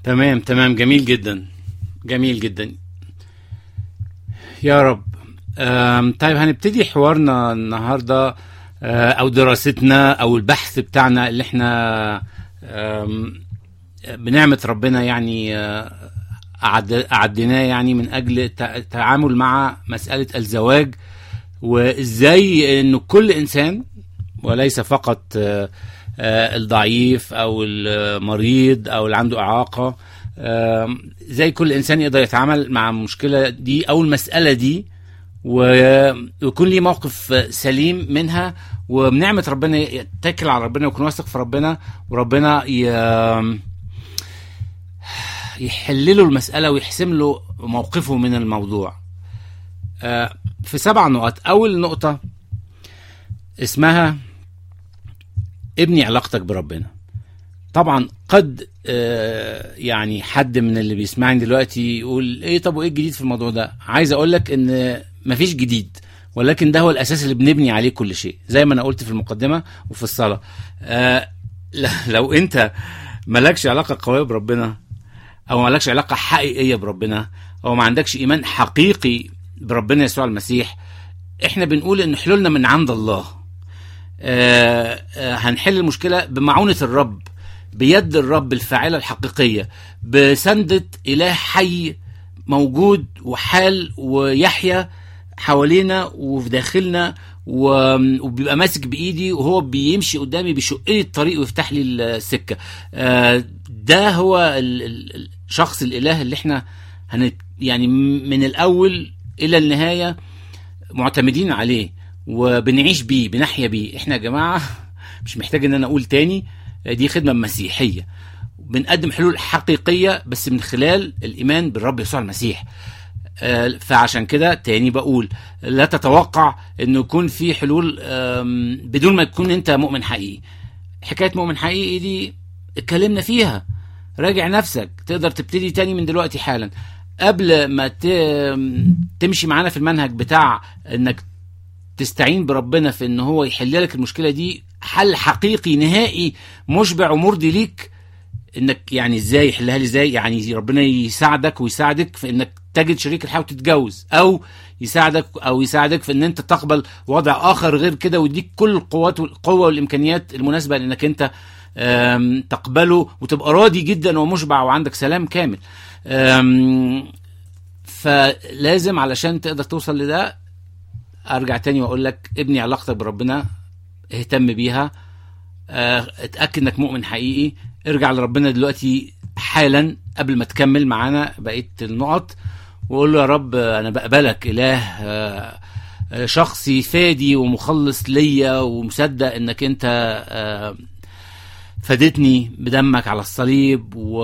تمام تمام جميل جدا جميل جدا يا رب آم، طيب هنبتدي حوارنا النهارده آه، او دراستنا او البحث بتاعنا اللي احنا آم، بنعمة ربنا يعني آه، أعد- أعدناه يعني من أجل التع- التعامل مع مسألة الزواج وإزاي إنه كل إنسان وليس فقط آه، آه، الضعيف أو المريض أو اللي عنده إعاقة آم، زي كل إنسان يقدر يتعامل مع المشكلة دي أو المسألة دي و- ويكون ليه موقف سليم منها وبنعمة ربنا يتكل على ربنا ويكون واثق في ربنا وربنا ي... يحلله المسألة ويحسم له موقفه من الموضوع آه، في سبع نقط أول نقطة اسمها ابني علاقتك بربنا طبعا قد آه، يعني حد من اللي بيسمعني دلوقتي يقول ايه طب وايه الجديد في الموضوع ده عايز اقول لك ان مفيش جديد ولكن ده هو الاساس اللي بنبني عليه كل شيء زي ما انا قلت في المقدمه وفي الصلاه آه ل- لو انت مالكش علاقه قويه بربنا او مالكش علاقه حقيقيه بربنا او ما عندكش ايمان حقيقي بربنا يسوع المسيح احنا بنقول ان حلولنا من عند الله آه، آه، هنحل المشكله بمعونه الرب بيد الرب الفاعله الحقيقيه بسندة اله حي موجود وحال ويحيى حوالينا وفي داخلنا و- وبيبقى ماسك بايدي وهو بيمشي قدامي بيشق لي الطريق ويفتح لي السكه آه، ده هو ال- ال- الشخص الاله اللي احنا هنت يعني من الاول الى النهايه معتمدين عليه وبنعيش بيه بنحيا بيه احنا يا جماعه مش محتاج ان انا اقول تاني دي خدمه مسيحيه بنقدم حلول حقيقيه بس من خلال الايمان بالرب يسوع المسيح آه، فعشان كده تاني بقول لا تتوقع انه يكون في حلول آم، بدون ما تكون انت مؤمن حقيقي حكايه مؤمن حقيقي دي اتكلمنا فيها راجع نفسك تقدر تبتدي تاني من دلوقتي حالا قبل ما ت- تمشي معانا في المنهج بتاع انك تستعين بربنا في ان هو يحل لك المشكله دي حل حقيقي نهائي مشبع ومرضي ليك انك يعني ازاي يحلها لي ازاي يعني ربنا يساعدك ويساعدك في انك تجد شريك الحياه وتتجوز او يساعدك او يساعدك في ان انت تقبل وضع اخر غير كده ويديك كل القوات والقوه والامكانيات المناسبه لانك انت آم، تقبله وتبقى راضي جدا ومشبع وعندك سلام كامل آم، فلازم علشان تقدر توصل لده ارجع تاني واقول لك ابني علاقتك بربنا اهتم بيها اه، اتاكد انك مؤمن حقيقي ارجع لربنا دلوقتي حالا قبل ما تكمل معانا بقيه النقط وقول له يا رب انا بقبلك اله اه، اه، شخصي فادي ومخلص ليا ومصدق انك انت اه، فدتني بدمك على الصليب و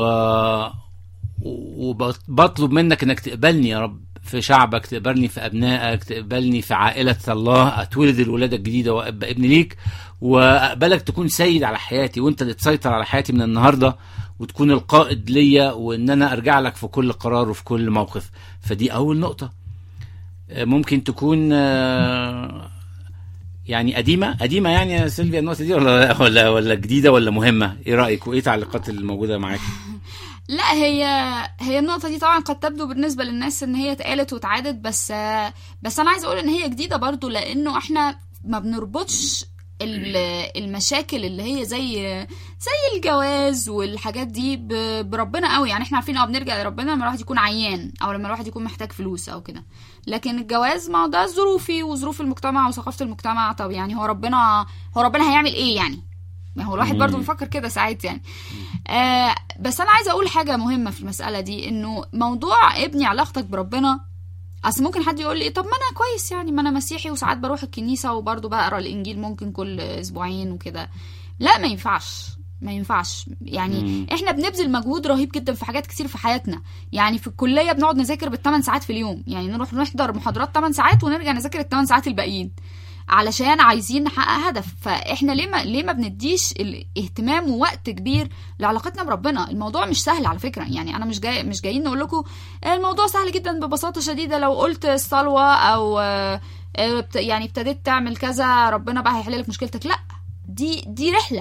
وبطلب منك انك تقبلني يا رب في شعبك تقبلني في ابنائك تقبلني في عائله الله اتولد الولاده الجديده وابقى ابن ليك واقبلك تكون سيد على حياتي وانت اللي تسيطر على حياتي من النهارده وتكون القائد ليا وان انا ارجع لك في كل قرار وفي كل موقف فدي اول نقطه آه، ممكن تكون آه، يعني قديمه قديمه يعني يا سيلفيا النقطه دي ولا ولا ولا جديده ولا مهمه ايه رايك وايه التعليقات الموجوده معاك لا هي هي النقطة دي طبعا قد تبدو بالنسبة للناس ان هي اتقالت واتعادت بس بس انا عايزة اقول ان هي جديدة برضو لانه احنا ما بنربطش ال- المشاكل اللي هي زي زي الجواز والحاجات دي ب- بربنا قوي يعني احنا عارفين اه بنرجع لربنا لما الواحد يكون عيان او لما الواحد يكون محتاج فلوس او كده لكن الجواز ما هو ده ظروفي وظروف المجتمع وثقافة المجتمع طب يعني هو ربنا هو ربنا هيعمل ايه يعني ما هو الواحد برضو مم. بيفكر كده ساعات يعني آه بس انا عايزه اقول حاجه مهمه في المساله دي انه موضوع ابني علاقتك بربنا اصل ممكن حد يقول لي طب ما انا كويس يعني ما انا مسيحي وساعات بروح الكنيسه وبرضه بقرا الانجيل ممكن كل اسبوعين وكده لا ما ينفعش ما ينفعش يعني مم. احنا بنبذل مجهود رهيب جدا في حاجات كتير في حياتنا يعني في الكليه بنقعد نذاكر بالثمان ساعات في اليوم يعني نروح نحضر محاضرات 8 ساعات ونرجع نذاكر الثمان ساعات الباقيين علشان عايزين نحقق هدف فاحنا ليه ما ليه ما بنديش الاهتمام ووقت كبير لعلاقتنا بربنا الموضوع مش سهل على فكره يعني انا مش جاي مش جايين نقول لكم الموضوع سهل جدا ببساطه شديده لو قلت الصلوه او آه، آه، بت- يعني ابتديت تعمل كذا ربنا بقى هيحل لك مشكلتك لا دي دي رحله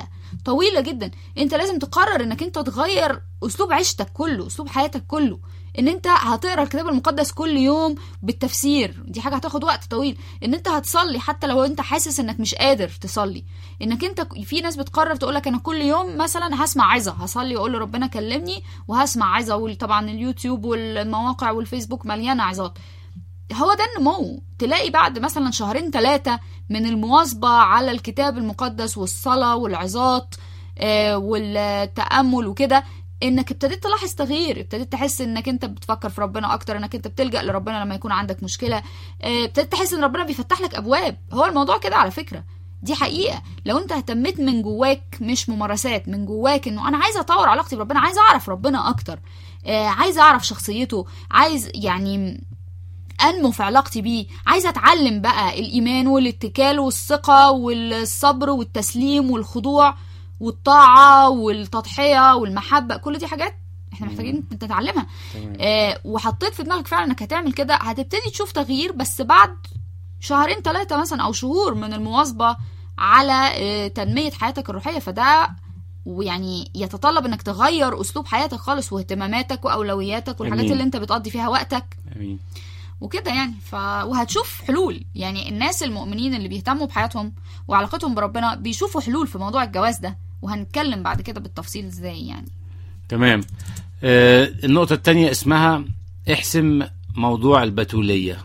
طويله جدا انت لازم تقرر انك انت تغير اسلوب عيشتك كله اسلوب حياتك كله ان انت هتقرا الكتاب المقدس كل يوم بالتفسير دي حاجه هتاخد وقت طويل ان انت هتصلي حتى لو انت حاسس انك مش قادر تصلي انك انت في ناس بتقرر تقول لك انا كل يوم مثلا هسمع عظه هصلي واقول لربنا كلمني وهسمع عظه وطبعا اليوتيوب والمواقع والفيسبوك مليانه عظات هو ده النمو تلاقي بعد مثلا شهرين ثلاثة من المواظبة على الكتاب المقدس والصلاة والعظات آه، والتأمل وكده انك ابتديت تلاحظ تغيير ابتديت تحس انك انت بتفكر في ربنا اكتر انك انت بتلجأ لربنا لما يكون عندك مشكلة آه، ابتديت تحس ان ربنا بيفتح لك ابواب هو الموضوع كده على فكرة دي حقيقة لو انت اهتميت من جواك مش ممارسات من جواك انه انا عايزة اطور علاقتي بربنا عايزة اعرف ربنا اكتر آه، عايزة اعرف شخصيته عايز يعني انمو في علاقتي بيه عايزه اتعلم بقى الايمان والاتكال والثقه والصبر والتسليم والخضوع والطاعه والتضحيه والمحبه كل دي حاجات احنا محتاجين نتعلمها تمام. آه وحطيت في دماغك فعلا انك هتعمل كده هتبتدي تشوف تغيير بس بعد شهرين ثلاثه مثلا او شهور من المواظبه على آه تنميه حياتك الروحيه فده ويعني يتطلب انك تغير اسلوب حياتك خالص واهتماماتك واولوياتك والحاجات أمين. اللي انت بتقضي فيها وقتك امين وكده يعني ف... وهتشوف حلول يعني الناس المؤمنين اللي بيهتموا بحياتهم وعلاقتهم بربنا بيشوفوا حلول في موضوع الجواز ده وهنتكلم بعد كده بالتفصيل ازاي يعني تمام آه النقطة التانية اسمها احسم موضوع البتولية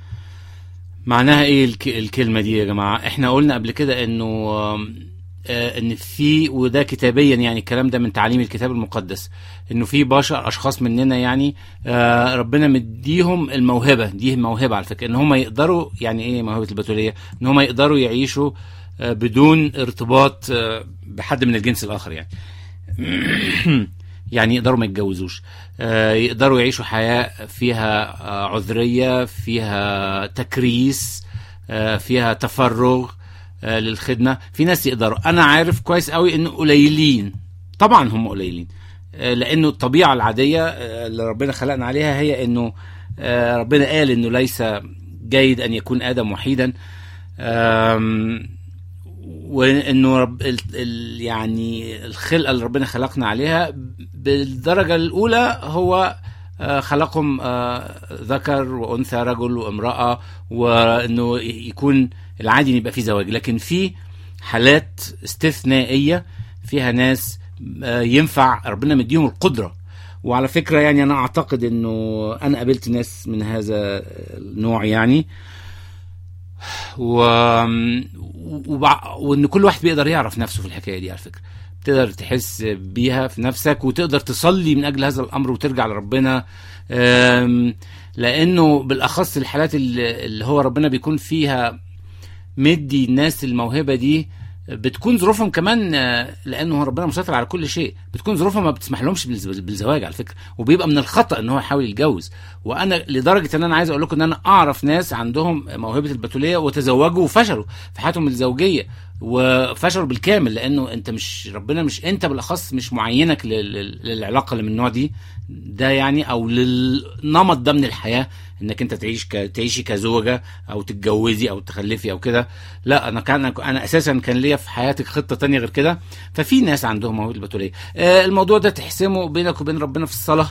معناها ايه الك- الكلمة دي يا جماعة احنا قلنا قبل كده انه آم، آه ان في وده كتابيا يعني الكلام ده من تعليم الكتاب المقدس انه في بشر اشخاص مننا يعني آه ربنا مديهم الموهبة دي موهبة على فكرة ان هم يقدروا يعني ايه موهبة البتولية ان هم يقدروا يعيشوا آه بدون ارتباط آه بحد من الجنس الاخر يعني يعني يقدروا ما يتجوزوش آه، يقدروا يعيشوا حياة فيها آه، عذرية فيها تكريس آه، فيها تفرغ آه، للخدمة في ناس يقدروا أنا عارف كويس قوي إنه قليلين طبعا هم قليلين آه، لأنه الطبيعة العادية آه، اللي ربنا خلقنا عليها هي إنه آه، ربنا قال إنه ليس جيد أن يكون آدم وحيدا آم، وانه رب ال ال يعني الخلقه اللي ربنا خلقنا عليها بالدرجه الاولى هو آه، خلقهم آه، ذكر وانثى رجل وامراه وانه يكون العادي إن يبقى في زواج لكن في حالات استثنائيه فيها ناس آه، ينفع ربنا مديهم القدره وعلى فكره يعني انا اعتقد انه انا قابلت ناس من هذا النوع يعني و... وبع... وان كل واحد بيقدر يعرف نفسه في الحكايه دي على فكره تقدر تحس بيها في نفسك وتقدر تصلي من اجل هذا الامر وترجع لربنا أم، لانه بالاخص الحالات اللي اللي هو ربنا بيكون فيها مدي الناس الموهبه دي بتكون ظروفهم كمان آه، لانه ربنا مسيطر على كل شيء بتكون ظروفهم ما بتسمح لهمش بالز- بالزواج على فكره وبيبقى من الخطا ان هو يحاول يتجوز وانا لدرجه ان انا عايز اقول لكم ان انا اعرف ناس عندهم موهبه البتوليه وتزوجوا وفشلوا في حياتهم الزوجيه وفشلوا بالكامل لانه انت مش ربنا مش انت بالاخص مش معينك لل- لل- للعلاقه اللي من النوع دي ده يعني او للنمط ده من الحياه انك انت تعيش ك... تعيشي كزوجه او تتجوزي او تخلفي او كده لا انا كان انا اساسا كان ليا في حياتك خطه تانية غير كده ففي ناس عندهم موهبه البتوليه آه الموضوع ده تحسمه بينك وبين ربنا في الصلاه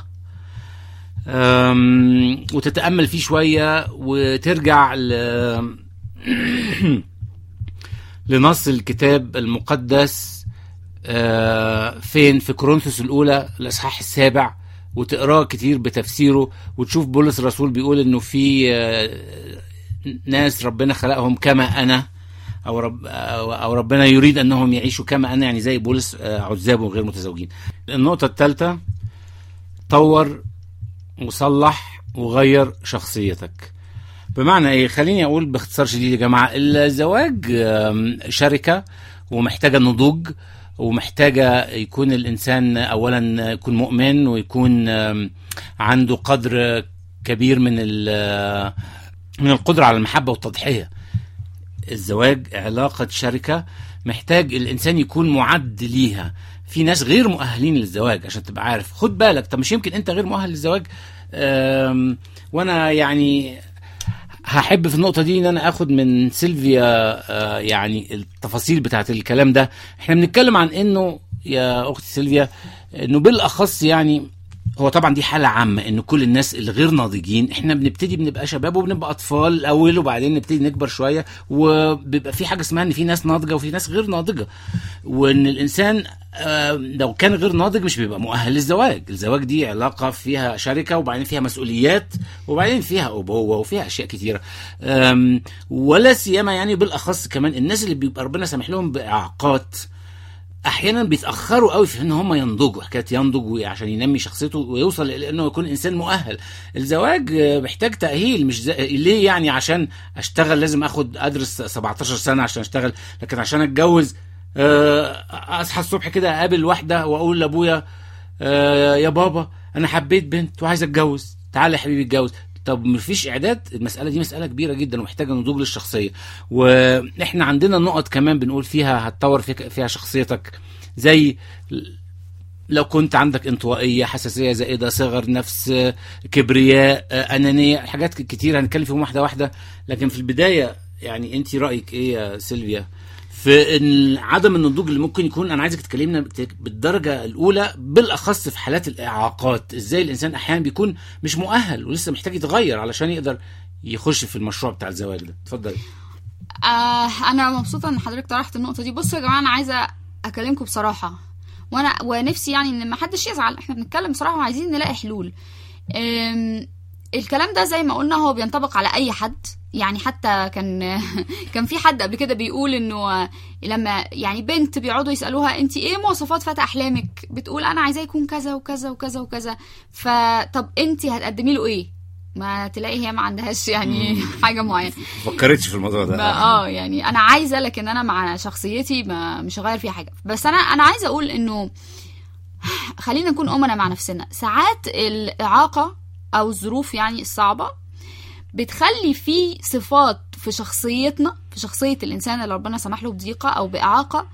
أم، وتتامل فيه شويه وترجع ل لنص الكتاب المقدس آه، فين في كورنثوس الاولى الاصحاح السابع وتقراه كتير بتفسيره وتشوف بولس الرسول بيقول انه في آه، ناس ربنا خلقهم كما انا او رب او أو ربنا يريد انهم يعيشوا كما انا يعني زي بولس آه، عزاب وغير متزوجين. النقطه الثالثه طور وصلح وغير شخصيتك. بمعنى ايه؟ خليني اقول باختصار شديد يا جماعه الزواج آم، شركه ومحتاجه نضوج ومحتاجه يكون الانسان اولا يكون مؤمن ويكون آم، عنده قدر كبير من ال- من القدره على المحبه والتضحيه. الزواج علاقه شركه محتاج الانسان يكون معد ليها. في ناس غير مؤهلين للزواج عشان تبقى عارف خد بالك طب مش يمكن انت غير مؤهل للزواج آم، وانا يعني هحب في النقطه دي ان انا اخد من سيلفيا آه، يعني التفاصيل بتاعت الكلام ده احنا بنتكلم عن انه يا اختي سيلفيا انه بالاخص يعني هو طبعا دي حاله عامه ان كل الناس الغير ناضجين احنا بنبتدي بنبقى شباب وبنبقى اطفال الاول وبعدين نبتدي نكبر شويه وبيبقى في حاجه اسمها ان في ناس ناضجه وفي ناس غير ناضجه وان الانسان آه، لو كان غير ناضج مش بيبقى مؤهل للزواج الزواج دي علاقه فيها شركه وبعدين فيها مسؤوليات وبعدين فيها ابوه وفيها اشياء كتيره آم، ولا سيما يعني بالاخص كمان الناس اللي بيبقى ربنا سامح لهم باعاقات احيانا بيتاخروا قوي في ان هم ينضجوا حكايه ينضج عشان ينمي شخصيته ويوصل الى انه يكون انسان مؤهل الزواج آه، محتاج تاهيل مش زي... ليه يعني عشان اشتغل لازم اخد ادرس 17 سنه عشان اشتغل لكن عشان اتجوز آه، اصحى الصبح كده اقابل واحده واقول لابويا آه، يا بابا انا حبيت بنت وعايز اتجوز تعالى يا حبيبي اتجوز طب مفيش اعداد المساله دي مساله كبيره جدا ومحتاجه نضوج للشخصيه واحنا عندنا نقط كمان بنقول فيها هتطور فيك- فيها شخصيتك زي لو كنت عندك انطوائيه حساسيه زائده صغر نفس آه، كبرياء آه، انانيه حاجات كتير هنتكلم فيهم واحده واحده لكن في البدايه يعني انت رايك ايه يا سيلفيا في ان عدم النضوج اللي ممكن يكون انا عايزك تكلمنا بت- بالدرجه الاولى بالاخص في حالات الاعاقات ازاي الانسان احيانا بيكون مش مؤهل ولسه محتاج يتغير علشان يقدر يخش في المشروع بتاع الزواج ده اتفضل آه انا مبسوطه ان حضرتك طرحت النقطه دي بصوا يا جماعه انا عايزه اكلمكم بصراحه وانا ونفسي يعني ان ما حدش يزعل احنا بنتكلم بصراحه وعايزين نلاقي حلول أم، الكلام ده زي ما قلنا هو بينطبق على اي حد يعني حتى كان كان في حد قبل كده بيقول انه لما يعني بنت بيقعدوا يسالوها انت ايه مواصفات فتى احلامك بتقول انا عايزاه يكون كذا وكذا وكذا وكذا فطب انت هتقدمي له ايه ما تلاقي هي ما عندهاش يعني حاجه معينه فكرتش في الموضوع ده ما اه يعني انا عايزه لكن انا مع شخصيتي ما مش هغير فيها حاجه بس انا انا عايزه اقول انه خلينا نكون امنا مع نفسنا ساعات الاعاقه او الظروف يعني الصعبه بتخلي في صفات في شخصيتنا في شخصيه الانسان اللي ربنا سمح له بضيقه او باعاقه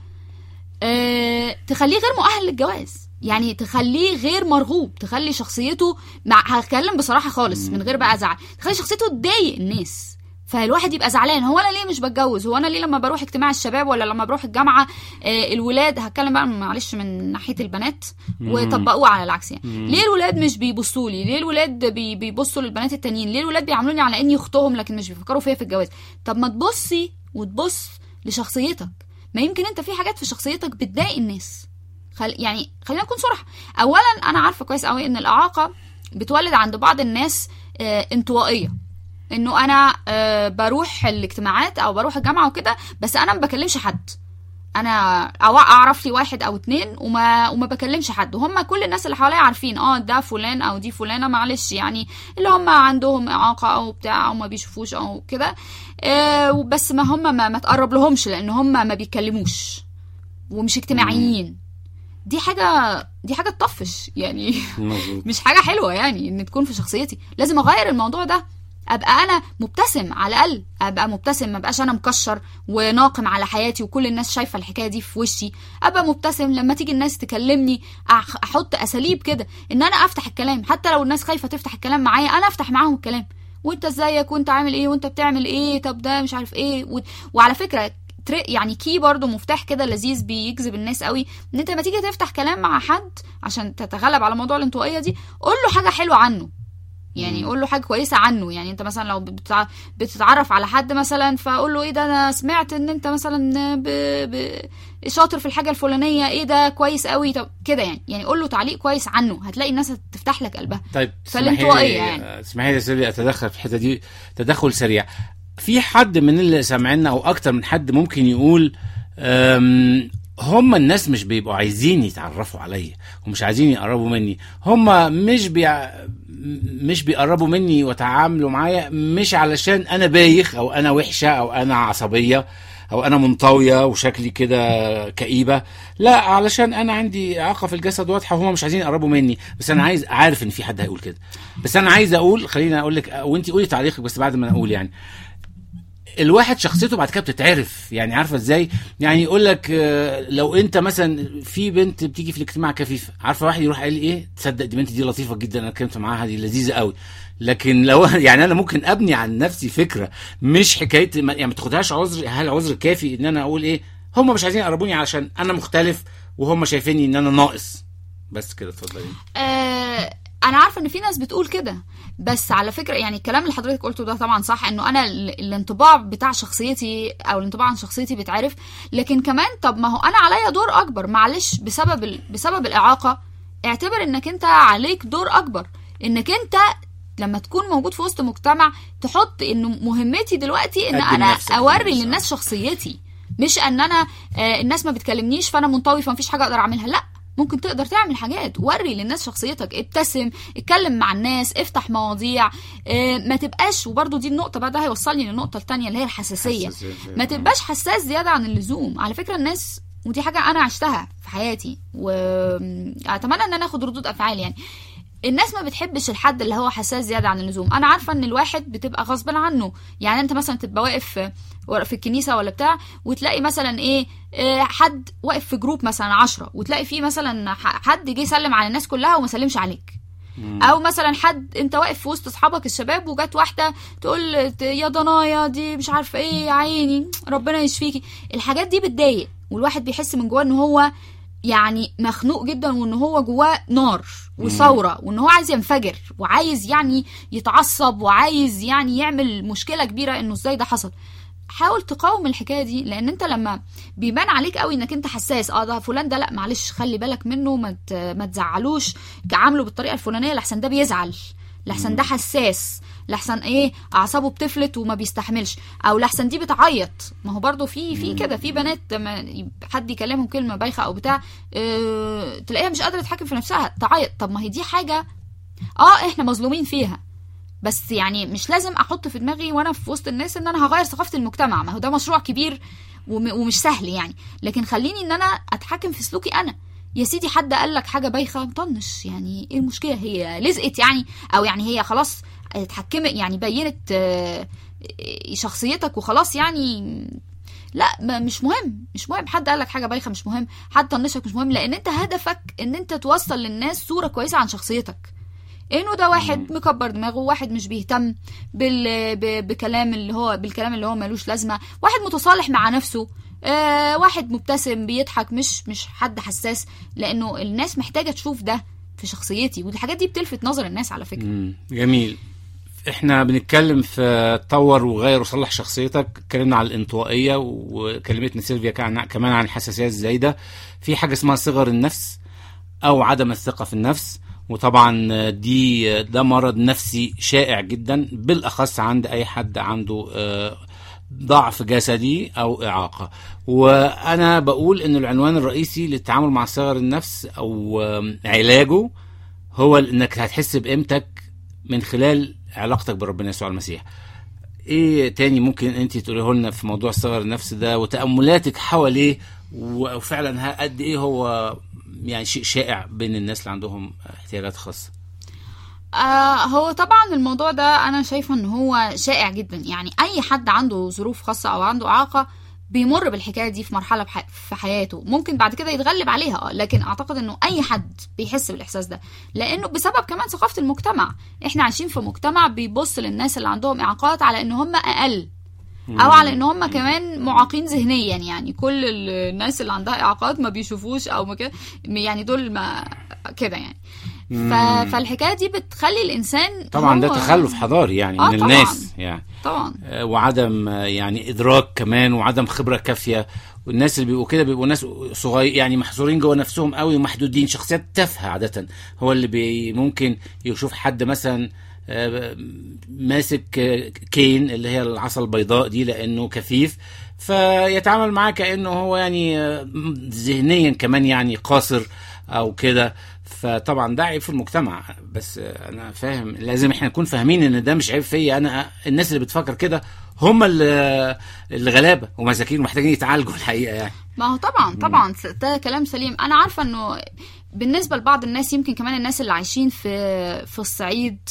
آه، تخليه غير مؤهل للجواز يعني تخليه غير مرغوب تخلي شخصيته مع هتكلم بصراحه خالص من غير بقى زعل تخلي شخصيته تضايق الناس فالواحد يبقى زعلان هو انا ليه مش بتجوز هو انا ليه لما بروح اجتماع الشباب ولا لما بروح الجامعه آه الولاد هتكلم بقى معلش من ناحيه البنات وطبقوه على العكس يعني ليه الولاد مش بيبصوا لي ليه الولاد بي بيبصوا للبنات التانيين ليه الولاد بيعاملوني على اني اختهم لكن مش بيفكروا فيا في الجواز طب ما تبصي وتبص لشخصيتك ما يمكن انت في حاجات في شخصيتك بتضايق الناس خل... يعني خلينا نكون صراحه اولا انا عارفه كويس قوي ان الاعاقه بتولد عند بعض الناس آه انطوائيه انه انا آه بروح الاجتماعات او بروح الجامعه وكده بس انا ما بكلمش حد انا أو اعرف لي واحد او اتنين وما وما بكلمش حد وهم كل الناس اللي حواليا عارفين اه ده فلان او دي فلانه معلش يعني اللي هم عندهم اعاقه او بتاع او ما بيشوفوش او كده آه بس ما هم ما, ما تقرب لهمش لان هم ما بيتكلموش ومش اجتماعيين دي حاجه دي حاجه تطفش يعني مظبوط مش حاجه حلوه يعني ان تكون في شخصيتي لازم اغير الموضوع ده ابقى انا مبتسم على الاقل ابقى مبتسم ما بقاش انا مكشر وناقم على حياتي وكل الناس شايفه الحكايه دي في وشي ابقى مبتسم لما تيجي الناس تكلمني أح- احط اساليب كده ان انا افتح الكلام حتى لو الناس خايفه تفتح الكلام معايا انا افتح معاهم الكلام وانت ازيك وانت عامل ايه وانت بتعمل ايه طب ده مش عارف ايه و... وعلى فكره تري يعني كي برضو مفتاح كده لذيذ بيجذب الناس قوي ان انت لما تيجي تفتح كلام مع حد عشان تتغلب على موضوع الانطوائيه دي قول له حاجه حلوه عنه يعني قول له حاجه كويسه عنه يعني انت مثلا لو بتع... بتتعرف على حد مثلا فقول له ايه ده انا سمعت ان انت مثلا ب... ب... شاطر في الحاجه الفلانيه ايه ده كويس قوي طب كده يعني يعني قول له تعليق كويس عنه هتلاقي الناس هتفتح لك قلبها طيب فالانطوائية تسمحي يعني. لي تسمحي لي يا سيدي اتدخل في الحته دي تدخل سريع في حد من اللي سامعينا او اكتر من حد ممكن يقول أم، هم الناس مش بيبقوا عايزين يتعرفوا عليا ومش عايزين يقربوا مني هم مش بيع... مش بيقربوا مني وتعاملوا معايا مش علشان انا بايخ او انا وحشه او انا عصبيه او انا منطويه وشكلي كده كئيبه لا علشان انا عندي اعاقه في الجسد واضحه وهم مش عايزين يقربوا مني بس انا عايز عارف ان في حد هيقول كده بس انا عايز اقول خليني اقول لك وانت قولي تعليقك بس بعد ما انا اقول يعني الواحد شخصيته بعد كده بتتعرف يعني عارفه ازاي يعني يقول لك آه، لو انت مثلا في بنت بتيجي في الاجتماع كفيفه عارفه واحد يروح قال ايه تصدق دي بنت دي لطيفه جدا انا اتكلمت معاها دي لذيذه قوي لكن لو يعني انا ممكن ابني عن نفسي فكره مش حكايه ما- يعني ما تاخدهاش عذر هل عذر كافي ان انا اقول ايه هم مش عايزين يقربوني علشان انا مختلف وهم شايفيني ان انا ناقص بس كده اتفضلي آه انا عارفه ان في ناس بتقول كده بس على فكره يعني الكلام اللي حضرتك قلته ده طبعا صح انه انا ال- الانطباع بتاع شخصيتي او الانطباع عن شخصيتي بيتعرف لكن كمان طب ما هو انا عليا دور اكبر معلش بسبب ال... بسبب الاعاقه اعتبر انك انت عليك دور اكبر انك انت لما تكون موجود في وسط مجتمع تحط انه مهمتي دلوقتي ان قدم انا نفسك اوري للناس. للناس شخصيتي مش ان انا آه، الناس ما بتكلمنيش فانا منطوي فمفيش حاجه اقدر اعملها لا ممكن تقدر تعمل حاجات وري للناس شخصيتك ابتسم اتكلم مع الناس افتح مواضيع آه، ما تبقاش وبرضو دي النقطه بقى ده هيوصلني للنقطه التانية اللي هي الحساسيه حساسية. ما تبقاش حساس زياده عن اللزوم على فكره الناس ودي حاجه انا عشتها في حياتي واتمنى ان انا اخد ردود افعال يعني الناس ما بتحبش الحد اللي هو حساس زياده عن اللزوم انا عارفه ان الواحد بتبقى غصب عنه يعني انت مثلا تبقى واقف ورا- في الكنيسه ولا بتاع وتلاقي مثلا ايه آه، حد واقف في جروب مثلا عشرة وتلاقي فيه مثلا ح- حد جه يسلم على الناس كلها وما سلمش عليك او مثلا حد انت واقف في وسط اصحابك الشباب وجت واحده تقول ت- يا ضنايا دي مش عارفه ايه يا عيني ربنا يشفيكي الحاجات دي بتضايق والواحد بيحس من جواه ان هو يعني مخنوق جدا وان هو جواه نار وثوره وان هو عايز ينفجر وعايز يعني يتعصب وعايز يعني يعمل مشكله كبيره انه ازاي ده حصل حاول تقاوم الحكايه دي لان انت لما بيبان عليك قوي انك انت حساس اه ده فلان ده لا معلش خلي بالك منه ما ت- ما تزعلوش عامله بالطريقه الفلانيه لحسن ده بيزعل لحسن ده حساس لحسن ايه اعصابه بتفلت وما بيستحملش او لحسن دي بتعيط ما هو برضو في في كده في بنات لما حد يكلمهم كلمه بايخه او بتاع اه تلاقيها مش قادره تتحكم في نفسها تعيط طب ما هي دي حاجه اه احنا مظلومين فيها بس يعني مش لازم احط في دماغي وانا في وسط الناس ان انا هغير ثقافه المجتمع ما هو ده مشروع كبير وم- ومش سهل يعني لكن خليني ان انا اتحكم في سلوكي انا يا سيدي حد قال لك حاجه بايخه مطنش يعني ايه المشكله هي لزقت يعني او يعني هي خلاص اتحكمت يعني بينت آه، شخصيتك وخلاص يعني لا ما مش مهم مش مهم حد قال لك حاجه بايخه مش مهم حد طنشك مش مهم لان انت هدفك ان انت توصل للناس صوره كويسه عن شخصيتك انه ده واحد مكبر دماغه واحد مش بيهتم بال... ب... بكلام اللي هو بالكلام اللي هو ملوش لازمه واحد متصالح مع نفسه آه واحد مبتسم بيضحك مش مش حد حساس لانه الناس محتاجه تشوف ده في شخصيتي والحاجات دي بتلفت نظر الناس على فكره مم. جميل احنا بنتكلم في طور وغير وصلح شخصيتك اتكلمنا عن الانطوائيه وكلمتنا سيلفيا كان كمان عن الحساسيه الزايده في حاجه اسمها صغر النفس او عدم الثقه في النفس وطبعا دي ده مرض نفسي شائع جدا بالاخص عند اي حد عنده آه، ضعف جسدي او اعاقه وانا بقول ان العنوان الرئيسي للتعامل مع صغر النفس او آم، علاجه هو انك هتحس بقيمتك من خلال علاقتك بربنا يسوع المسيح ايه تاني ممكن انت تقوليه لنا في موضوع صغر النفس ده وتاملاتك حواليه وفعلا ها- قد ايه هو يعني شيء شائع بين الناس اللي عندهم احتياجات خاصه آه هو طبعا الموضوع ده انا شايفه ان هو شائع جدا يعني اي حد عنده ظروف خاصه او عنده اعاقه بيمر بالحكايه دي في مرحله بح... في حياته ممكن بعد كده يتغلب عليها اه لكن اعتقد انه اي حد بيحس بالاحساس ده لانه بسبب كمان ثقافه المجتمع احنا عايشين في مجتمع بيبص للناس اللي عندهم اعاقات على ان هم اقل او على ان هم كمان معاقين ذهنيا يعني كل الناس اللي عندها اعاقات ما بيشوفوش او ما كده يعني دول ما كده يعني ف... فالحكايه دي بتخلي الانسان طبعا ده هو- تخلف حضاري يعني آه من طبعاً. الناس يعني طبعا آه، وعدم آه، يعني ادراك كمان وعدم خبره كافيه والناس اللي بيبقوا كده بيبقوا ناس صغير يعني محصورين جوه نفسهم قوي ومحدودين شخصيات تافهه عاده هو اللي بي ممكن يشوف حد مثلا آه، ماسك آه، كين اللي هي العصا البيضاء دي لانه كفيف فيتعامل معاه كانه هو يعني آه، ذهنيا كمان يعني قاصر او كده فطبعا ده عيب في المجتمع بس آه، انا فاهم لازم احنا نكون فاهمين ان ده مش عيب فيا انا الناس اللي بتفكر كده هم اللي اللي غلابه ومساكين ومحتاجين يتعالجوا الحقيقه يعني ما هو طبعا طبعا ده كلام سليم انا عارفه انه بالنسبه لبعض الناس يمكن كمان الناس اللي عايشين في في الصعيد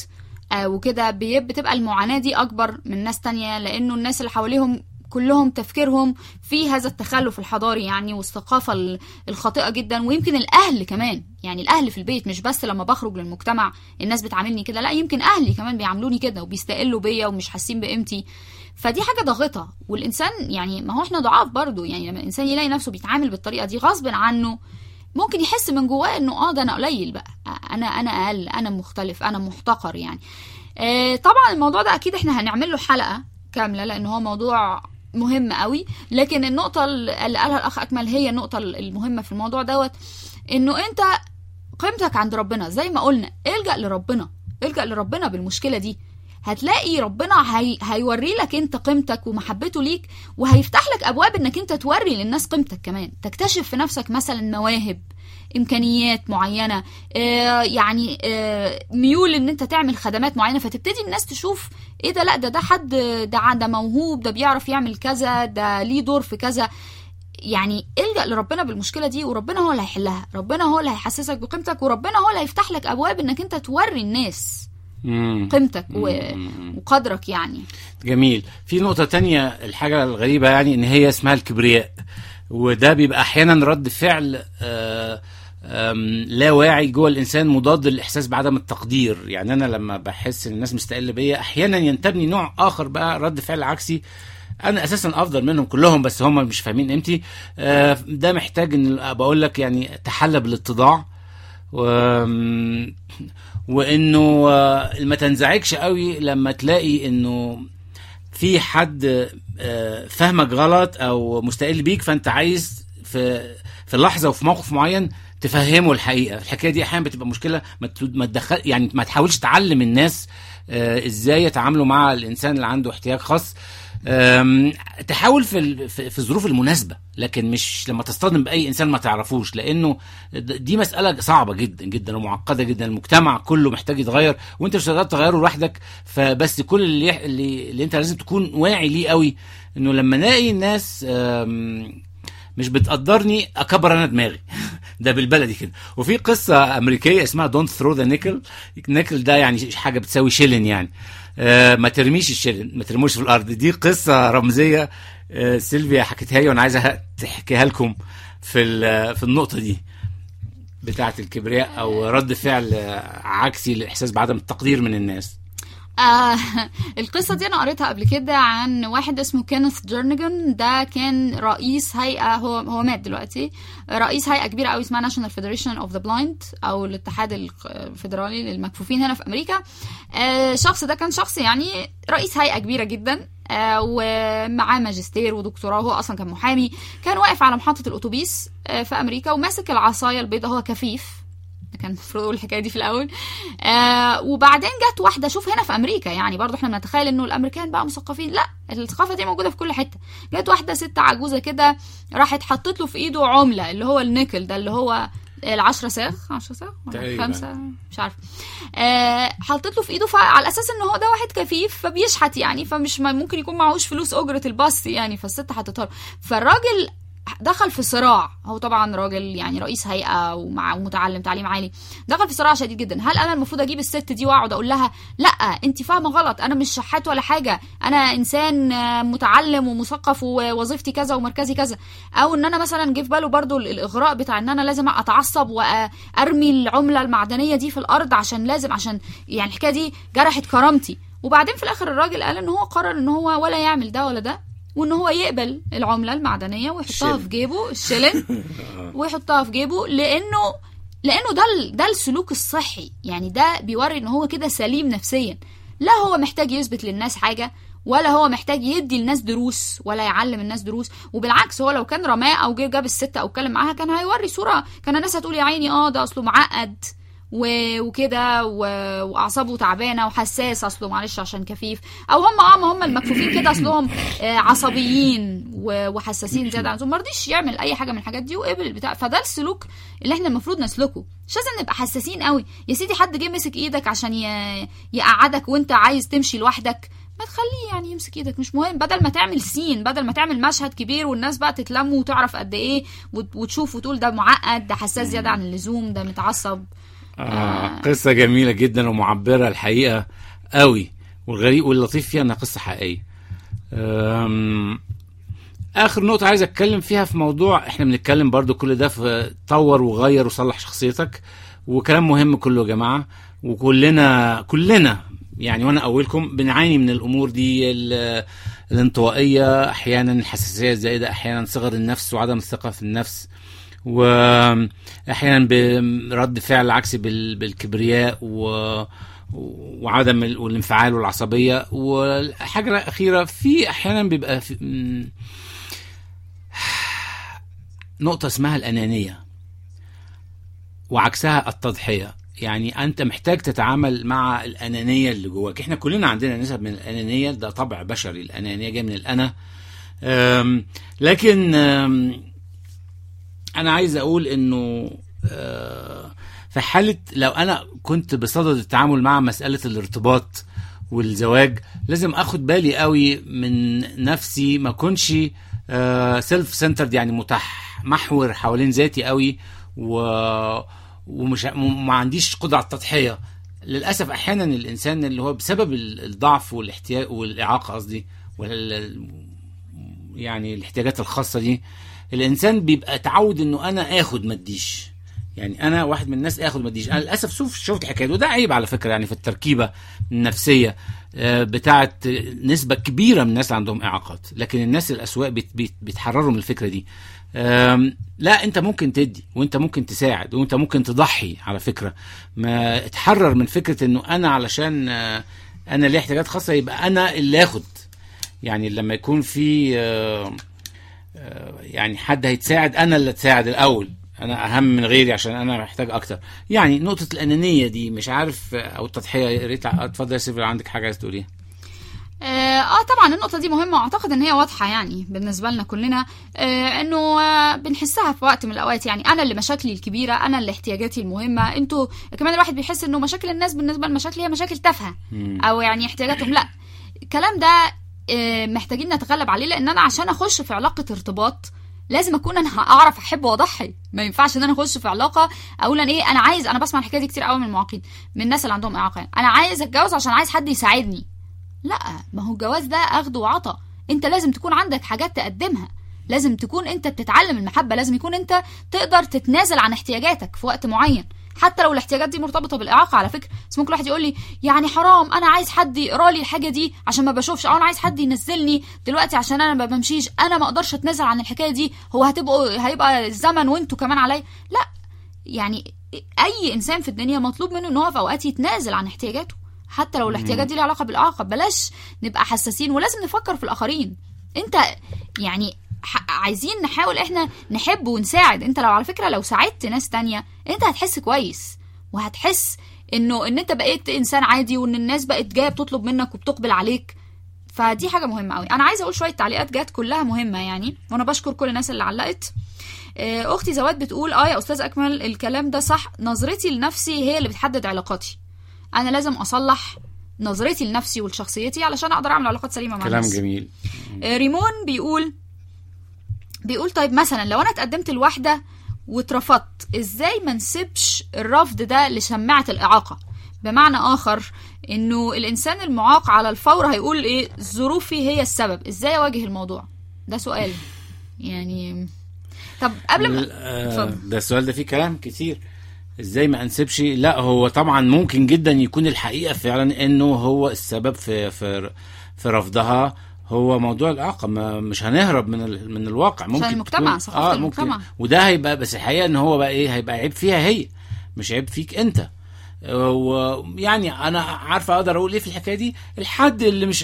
آه وكده بي- بتبقى المعاناه دي اكبر من ناس تانية لانه الناس اللي حواليهم كلهم تفكيرهم في هذا التخلف الحضاري يعني والثقافة ال- الخاطئة جدا ويمكن الأهل كمان يعني الأهل في البيت مش بس لما بخرج للمجتمع الناس بتعاملني كده لا يمكن أهلي كمان بيعاملوني كده وبيستقلوا بيا ومش حاسين بقيمتي فدي حاجة ضاغطة والإنسان يعني ما هو إحنا ضعاف برضو يعني لما الإنسان يلاقي نفسه بيتعامل بالطريقة دي غصب عنه ممكن يحس من جواه انه اه ده انا قليل بقى انا انا اقل انا مختلف انا محتقر يعني آه طبعا الموضوع ده اكيد احنا هنعمل له حلقه كامله لان هو موضوع مهم قوي لكن النقطه اللي قالها الاخ اكمل هي النقطه المهمه في الموضوع دوت انه انت قيمتك عند ربنا زي ما قلنا الجا لربنا الجا لربنا بالمشكله دي هتلاقي ربنا هي... هيوري لك انت قيمتك ومحبته ليك وهيفتح لك ابواب انك انت توري للناس قيمتك كمان تكتشف في نفسك مثلا مواهب امكانيات معينه آه يعني آه ميول ان انت تعمل خدمات معينه فتبتدي الناس تشوف ايه ده لا ده ده حد ده ده موهوب ده بيعرف يعمل كذا ده ليه دور في كذا يعني الجا لربنا بالمشكله دي وربنا هو اللي هيحلها ربنا هو اللي هيحسسك بقيمتك وربنا هو اللي هيفتح لك ابواب انك انت توري الناس مم. قيمتك و... مم. وقدرك يعني جميل في نقطة تانية الحاجة الغريبة يعني ان هي اسمها الكبرياء وده بيبقى احيانا رد فعل آه، آم، لا واعي جوه الانسان مضاد للاحساس بعدم التقدير يعني انا لما بحس ان الناس مستقله بيا احيانا ينتابني نوع اخر بقى رد فعل عكسي انا اساسا افضل منهم كلهم بس هم مش فاهمين قيمتي آه، ده محتاج ان بقول لك يعني تحلى بالاتضاع و... وانه آه، ما تنزعجش قوي لما تلاقي انه في حد آه، فاهمك غلط او مستقل بيك فانت عايز في في لحظه وفي موقف معين تفهمه الحقيقه الحكايه دي احيانا بتبقى مشكله ما ت- ما تدخل يعني ما تحاولش تعلم الناس آه، ازاي يتعاملوا مع الانسان اللي عنده احتياج خاص آم، تحاول في ال- في في الظروف المناسبه لكن مش لما تصطدم باي انسان ما تعرفوش لانه د- دي مساله صعبه جدا جدا ومعقده جدا المجتمع كله محتاج يتغير وانت مش هتقدر تغيره لوحدك فبس كل اللي, يح- اللي اللي انت لازم تكون واعي ليه قوي انه لما الاقي الناس آم، مش بتقدرني اكبر انا دماغي ده بالبلدي كده وفي قصه امريكيه اسمها دونت ثرو ذا نيكل نيكل ده يعني حاجه بتساوي شيلن يعني آه ما ترميش الشيلن ما ترموش في الارض دي قصه رمزيه آه سيلفيا حكيتها لي وانا عايزها تحكيها لكم في ال- في النقطه دي بتاعه الكبرياء او رد فعل آه، عكسي للاحساس بعدم التقدير من الناس آه القصة دي أنا قريتها قبل كده عن واحد اسمه كينيث جيرنيجان ده كان رئيس هيئة هو هو مات دلوقتي رئيس هيئة كبيرة قوي اسمها ناشونال فيدريشن اوف ذا بلايند أو الاتحاد الفيدرالي للمكفوفين هنا في أمريكا آه الشخص ده كان شخص يعني رئيس هيئة كبيرة جدا آه ومعاه ماجستير ودكتوراه هو أصلا كان محامي كان واقف على محطة الأتوبيس آه في أمريكا وماسك العصاية البيضاء هو كفيف كان المفروض اقول الحكايه دي في الاول آه وبعدين جت واحده شوف هنا في امريكا يعني برضو احنا بنتخيل انه الامريكان بقى مثقفين لا الثقافه دي موجوده في كل حته جت واحده ست عجوزه كده راحت حطت له في ايده عمله اللي هو النيكل ده اللي هو العشرة ساغ عشرة ساغ ولا تقريباً. خمسة مش عارفة آه حطت له في ايده على اساس ان هو ده واحد كفيف فبيشحت يعني فمش ما- ممكن يكون معهوش فلوس اجرة الباص يعني فالست حطتها له فالراجل دخل في صراع هو طبعا راجل يعني رئيس هيئه ومع ومتعلم تعليم عالي دخل في صراع شديد جدا هل انا المفروض اجيب الست دي واقعد اقول لها لا انت فاهمه غلط انا مش شحات ولا حاجه انا انسان آه، متعلم ومثقف ووظيفتي كذا ومركزي كذا او ان انا مثلا جه في باله برضو ال- الاغراء بتاع ان انا لازم اتعصب وارمي العمله المعدنيه دي في الارض عشان لازم عشان يعني الحكايه دي جرحت كرامتي وبعدين في الاخر الراجل قال ان هو قرر ان هو ولا يعمل ده ولا ده وان هو يقبل العمله المعدنيه ويحطها الشلن. في جيبه الشلن ويحطها في جيبه لانه لانه ده ال- ده السلوك الصحي يعني ده بيوري ان هو كده سليم نفسيا لا هو محتاج يثبت للناس حاجه ولا هو محتاج يدي الناس دروس ولا يعلم الناس دروس وبالعكس هو لو كان رماه او جه جاب الست او اتكلم معاها كان هيوري صوره كان الناس هتقول يا عيني اه ده اصله معقد و- وكده و- واعصابه تعبانه وحساس اصله معلش عشان كفيف او هم اه ما هم المكفوفين كده اصلهم آه، عصبيين و- وحساسين زياده عن اللزوم ما رضيش يعمل اي حاجه من الحاجات دي وقبل البتاع فده السلوك اللي احنا المفروض نسلكه مش لازم نبقى حساسين قوي يا سيدي حد جه مسك ايدك عشان ي- يقعدك وانت عايز تمشي لوحدك ما تخليه يعني يمسك ايدك مش مهم بدل ما تعمل سين بدل ما تعمل مشهد كبير والناس بقى تتلم وتعرف قد ايه وت- وتشوف وتقول ده معقد ده حساس زياده عن اللزوم ده متعصب آه قصة جميلة جدا ومعبرة الحقيقة قوي والغريب واللطيف فيها انها قصه حقيقيه أم، اخر نقطه عايز اتكلم فيها في موضوع احنا بنتكلم برضو كل ده في طور وغير وصلح شخصيتك وكلام مهم كله يا جماعه وكلنا كلنا يعني وانا اولكم بنعاني من الامور دي ال- الانطوائيه احيانا الحساسيه الزائده احيانا صغر النفس وعدم الثقه في النفس واحيانا برد فعل عكسي بال- بالكبرياء و وعدم ال- والانفعال والعصبيه والحاجه الاخيره في احيانا بيبقى في م- نقطه اسمها الانانيه وعكسها التضحيه يعني انت محتاج تتعامل مع الانانيه اللي جواك احنا كلنا عندنا نسب من الانانيه ده طبع بشري الانانيه جايه من الانا أم، لكن أم، انا عايز اقول انه آه، في حاله لو انا كنت بصدد التعامل مع مساله الارتباط والزواج لازم اخد بالي قوي من نفسي ما اكونش سيلف سنترد يعني متمحور حوالين ذاتي قوي و ومش ما عنديش قدره على التضحيه للاسف احيانا الانسان اللي هو بسبب ال- الضعف والاحتياج والاعاقه قصدي وال يعني الاحتياجات الخاصه دي الانسان بيبقى اتعود انه انا اخد ما اديش يعني انا واحد من الناس اخد ما اديش انا للاسف شوف شفت الحكايه دي، وده عيب على فكره يعني في التركيبه النفسيه آه، بتاعه نسبه كبيره من الناس اللي عندهم اعاقات لكن الناس الاسواق بيت- بيت- بيتحرروا من الفكره دي آم، لا انت ممكن تدي وانت ممكن تساعد وانت ممكن تضحي على فكره ما اتحرر من فكره انه انا علشان آه، انا ليه احتياجات خاصه يبقى انا اللي اخد يعني لما يكون في آه، آه، يعني حد هيتساعد انا اللي اتساعد الاول انا اهم من غيري عشان انا محتاج اكتر يعني نقطه الانانيه دي مش عارف آه، او التضحيه يا ريت اتفضل يا سيفر عندك حاجه عايز تقوليها اه آه، طبعا النقطة دي مهمة واعتقد ان هي واضحة يعني بالنسبة لنا كلنا آه انه آه بنحسها في وقت من الاوقات يعني انا اللي مشاكلي الكبيرة انا اللي احتياجاتي المهمة انتوا كمان الواحد بيحس انه مشاكل الناس بالنسبة لمشاكلي هي مشاكل تافهة او يعني احتياجاتهم لا الكلام ده آه محتاجين نتغلب عليه لان انا عشان اخش في علاقة ارتباط لازم اكون انا اعرف احب واضحي ما ينفعش ان انا اخش في علاقه اقول انا ايه انا عايز انا بسمع الحكايه دي كتير قوي من المعاقين من الناس اللي عندهم اعاقه يعني. انا عايز اتجوز عشان عايز حد يساعدني لا ما هو الجواز ده اخد وعطا انت لازم تكون عندك حاجات تقدمها لازم تكون انت بتتعلم المحبه لازم يكون انت تقدر تتنازل عن احتياجاتك في وقت معين حتى لو الاحتياجات دي مرتبطه بالاعاقه على فكره بس ممكن الواحد يقول لي يعني حرام انا عايز حد يقرا لي الحاجه دي عشان ما بشوفش او انا عايز حد ينزلني دلوقتي عشان انا ما بمشيش انا ما اقدرش اتنازل عن الحكايه دي هو هتبقوا هيبقى الزمن وانتوا كمان عليا لا يعني اي انسان في الدنيا مطلوب منه ان هو في اوقات يتنازل عن احتياجاته حتى لو الاحتياجات دي ليها علاقه بالاعاقه بلاش نبقى حساسين ولازم نفكر في الاخرين انت يعني ح- عايزين نحاول احنا نحب ونساعد انت لو على فكره لو ساعدت ناس تانية انت هتحس كويس وهتحس انه ان انت بقيت انسان عادي وان الناس بقت جايه بتطلب منك وبتقبل عليك فدي حاجه مهمه قوي انا عايزه اقول شويه تعليقات جت كلها مهمه يعني وانا بشكر كل الناس اللي علقت آه، اختي زواد بتقول اه يا استاذ اكمل الكلام ده صح نظرتي لنفسي هي اللي بتحدد علاقاتي انا لازم اصلح نظرتي لنفسي ولشخصيتي علشان اقدر اعمل علاقات سليمه مع كلام الناس جميل آه، ريمون بيقول بيقول طيب مثلا لو انا اتقدمت لواحده واترفضت ازاي ما نسيبش الرفض ده لشماعه الاعاقه بمعنى اخر انه الانسان المعاق على الفور هيقول ايه ظروفي هي السبب ازاي اواجه الموضوع ده سؤال يعني طب قبل ما آه، اتفضل. ده السؤال ده فيه كلام كتير ازاي ما انسبش لا هو طبعا ممكن جدا يكون الحقيقه فعلا انه هو السبب في في في رفضها هو موضوع الاعاقه ما مش هنهرب من ال... من الواقع ممكن المجتمع، تكون- ثقافة اه المجتمع. ممكن وده هيبقى بس الحقيقه ان هو بقى ايه هيبقى عيب فيها هي مش عيب فيك انت آه، ويعني انا عارفه اقدر اقول ايه في الحكايه دي الحد اللي مش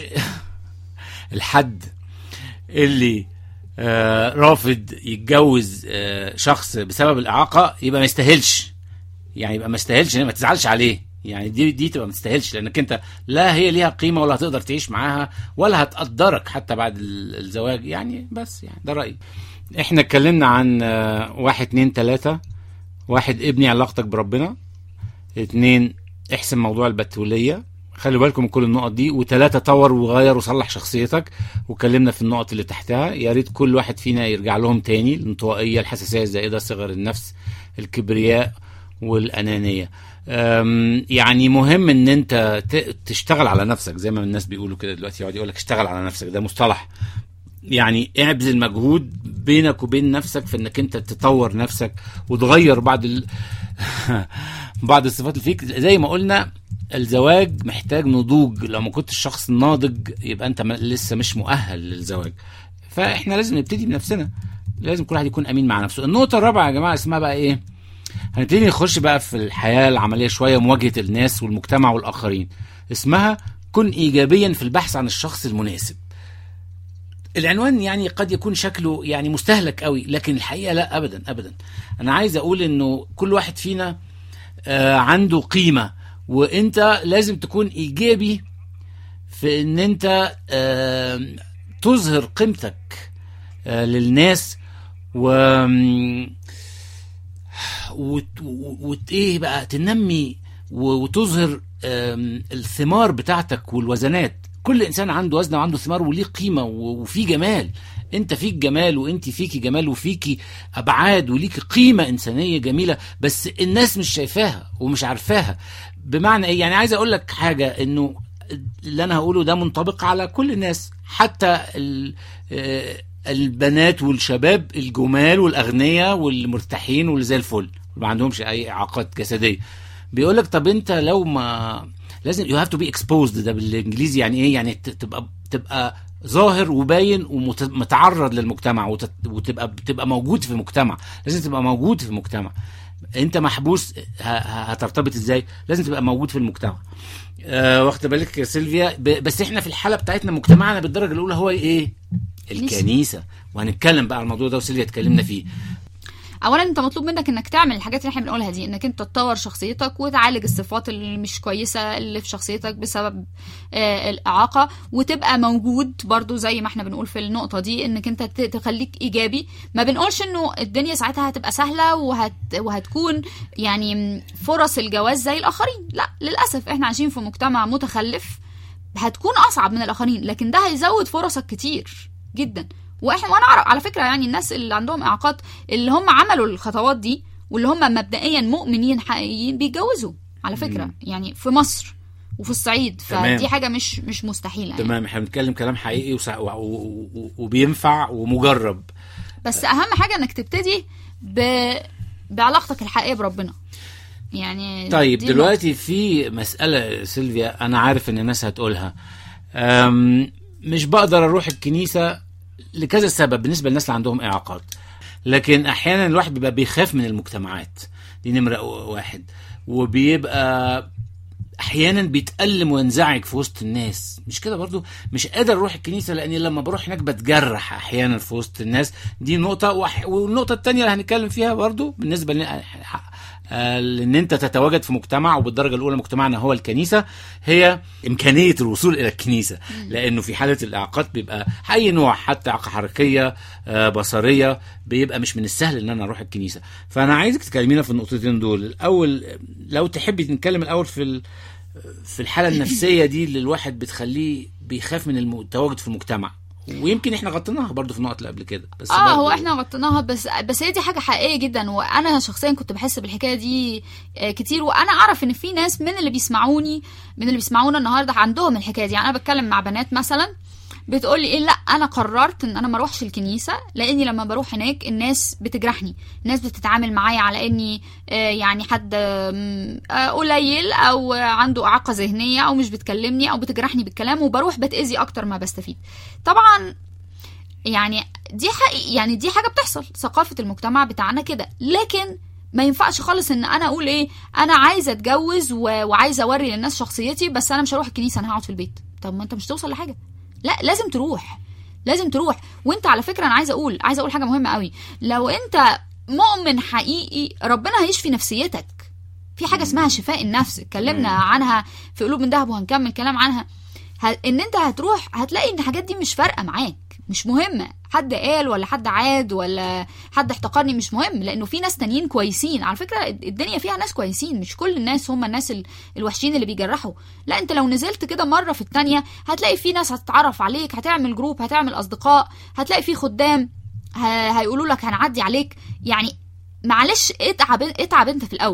الحد اللي آه رافض يتجوز آه شخص بسبب الاعاقه يبقى ما يستاهلش يعني يبقى ما يستاهلش ما تزعلش عليه يعني دي دي تبقى ما تستاهلش لانك انت لا هي ليها قيمه ولا هتقدر تعيش معاها ولا هتقدرك حتى بعد ال- الزواج يعني بس يعني ده رايي احنا اتكلمنا عن آه، واحد اتنين تلاته واحد ابني علاقتك بربنا اتنين احسن موضوع البتوليه خلي بالكم من كل النقط دي وتلاتة طور وغير وصلح شخصيتك واتكلمنا في النقط اللي تحتها يا ريت كل واحد فينا يرجع لهم تاني الانطوائية الحساسية الزائدة صغر النفس الكبرياء والأنانية أم، يعني مهم ان انت ت- تشتغل على نفسك زي ما الناس بيقولوا كده دلوقتي يقعد يقول لك اشتغل على نفسك ده مصطلح يعني ابذل مجهود بينك وبين نفسك في انك انت تطور نفسك وتغير بعض ال... بعض الصفات اللي فيك زي ما قلنا الزواج محتاج نضوج لو ما كنتش شخص ناضج يبقى انت ما- لسه مش مؤهل للزواج فاحنا لازم نبتدي بنفسنا لازم كل واحد يكون امين مع نفسه النقطه الرابعه يا جماعه اسمها بقى ايه هنبتدي نخش بقى في الحياه العمليه شويه مواجهه الناس والمجتمع والاخرين اسمها كن ايجابيا في البحث عن الشخص المناسب العنوان يعني قد يكون شكله يعني مستهلك قوي لكن الحقيقه لا ابدا ابدا انا عايز اقول انه كل واحد فينا آه عنده قيمه وانت لازم تكون ايجابي في ان انت آه تظهر قيمتك آه للناس و وت... وت... ايه بقى تنمي و... وتظهر آم، الثمار بتاعتك والوزنات كل انسان عنده وزن وعنده ثمار وليه قيمه و... وفيه جمال انت فيك جمال وانت فيكي جمال وفيكي ابعاد وليكي قيمه انسانيه جميله بس الناس مش شايفاها ومش عارفاها بمعنى ايه يعني عايز اقول لك حاجه انه اللي انا هقوله ده منطبق على كل الناس حتى ال... آه، البنات والشباب الجمال والاغنياء والمرتاحين واللي زي الفل ما عندهمش اي اعاقات جسديه بيقول لك طب انت لو ما لازم يو هاف تو بي اكسبوزد ده بالانجليزي يعني ايه يعني ت- تبقى تبقى ظاهر وباين ومتعرض للمجتمع وت- وتبقى بتبقى موجود في المجتمع لازم تبقى موجود في المجتمع انت محبوس ه- ه- هترتبط ازاي لازم تبقى موجود في المجتمع آه واخد بالك يا سيلفيا ب- بس احنا في الحاله بتاعتنا مجتمعنا بالدرجه الاولى هو ايه كنيسة. الكنيسه وهنتكلم بقى على الموضوع ده وسيلفيا اتكلمنا فيه اولا انت مطلوب منك انك تعمل الحاجات اللي احنا بنقولها دي انك انت تطور شخصيتك وتعالج الصفات اللي مش كويسه اللي في شخصيتك بسبب آه الاعاقه وتبقى موجود برضو زي ما احنا بنقول في النقطه دي انك انت ت- تخليك ايجابي ما بنقولش انه الدنيا ساعتها هتبقى سهله وهت وهتكون يعني فرص الجواز زي الاخرين لا للاسف احنا عايشين في مجتمع متخلف هتكون اصعب من الاخرين لكن ده هيزود فرصك كتير جدا واحنا وانا اعرف على فكره يعني الناس اللي عندهم اعاقات اللي هم عملوا الخطوات دي واللي هم مبدئيا مؤمنين حقيقيين بيتجوزوا على فكره مم. يعني في مصر وفي الصعيد تمام. فدي حاجه مش مش مستحيله يعني. تمام احنا بنتكلم كلام حقيقي وسع- و- و- و- وبينفع ومجرب بس اهم حاجه انك تبتدي ب... بعلاقتك الحقيقيه بربنا يعني طيب دي دلوقتي في مسألة يا سيلفيا أنا عارف إن الناس هتقولها أم، مش بقدر أروح الكنيسة لكذا سبب بالنسبة للناس اللي عندهم إعاقات لكن أحيانا الواحد بيبقى بيخاف من المجتمعات دي نمرة واحد وبيبقى احيانا بيتألم وينزعج في وسط الناس مش كده برضو مش قادر اروح الكنيسه لاني لما بروح هناك بتجرح احيانا في وسط الناس دي نقطه وح... والنقطه الثانيه اللي هنتكلم فيها برضو بالنسبه ل... آه، لان انت تتواجد في مجتمع وبالدرجه الاولى مجتمعنا هو الكنيسه هي امكانيه الوصول الى الكنيسه لانه في حاله الاعاقات بيبقى اي نوع حتى اعاقه حركيه آه، بصريه بيبقى مش من السهل ان انا اروح الكنيسه فانا عايزك تكلمينا في النقطتين دول الاول لو تحبي نتكلم الاول في ال... في الحاله النفسيه دي اللي الواحد بتخليه بيخاف من الم- التواجد في المجتمع ويمكن احنا غطيناها برضو في النقط اللي قبل كده بس اه برضو- هو احنا غطيناها بس بس هي دي حاجه حقيقيه جدا وانا شخصيا كنت بحس بالحكايه دي آه، كتير وانا اعرف ان في ناس من اللي بيسمعوني من اللي بيسمعونا النهارده عندهم الحكايه دي يعني انا بتكلم مع بنات مثلا بتقول لي ايه لا انا قررت ان انا ما اروحش الكنيسه لاني لما بروح هناك الناس بتجرحني الناس بتتعامل معايا على اني آه، يعني حد آم، آه، قليل او آه، عنده اعاقه ذهنيه او مش بتكلمني او بتجرحني بالكلام وبروح بتاذي اكتر ما بستفيد طبعا يعني دي حقيقي يعني دي حاجه بتحصل ثقافه المجتمع بتاعنا كده لكن ما ينفعش خالص ان انا اقول ايه انا عايزه اتجوز و... وعايزه اوري للناس شخصيتي بس انا مش هروح الكنيسه انا هقعد في البيت طب ما انت مش توصل لحاجه لا لازم تروح لازم تروح وانت على فكره انا عايزه اقول عايزه اقول حاجه مهمه قوي لو انت مؤمن حقيقي ربنا هيشفي نفسيتك في حاجه اسمها شفاء النفس اتكلمنا مم. عنها في قلوب من ذهب وهنكمل كلام عنها ه- ان انت هتروح هتلاقي ان الحاجات دي مش فارقه معاك مش مهمه حد قال ولا حد عاد ولا حد احتقرني مش مهم لانه في ناس تانيين كويسين على فكره الدنيا فيها ناس كويسين مش كل الناس هم الناس ال- الوحشين اللي بيجرحوا لا انت لو نزلت كده مره في التانية هتلاقي في ناس هتتعرف عليك هتعمل جروب هتعمل اصدقاء هتلاقي في خدام ه- هيقولوا لك هنعدي عليك يعني معلش اتعب اتعب انت في الاول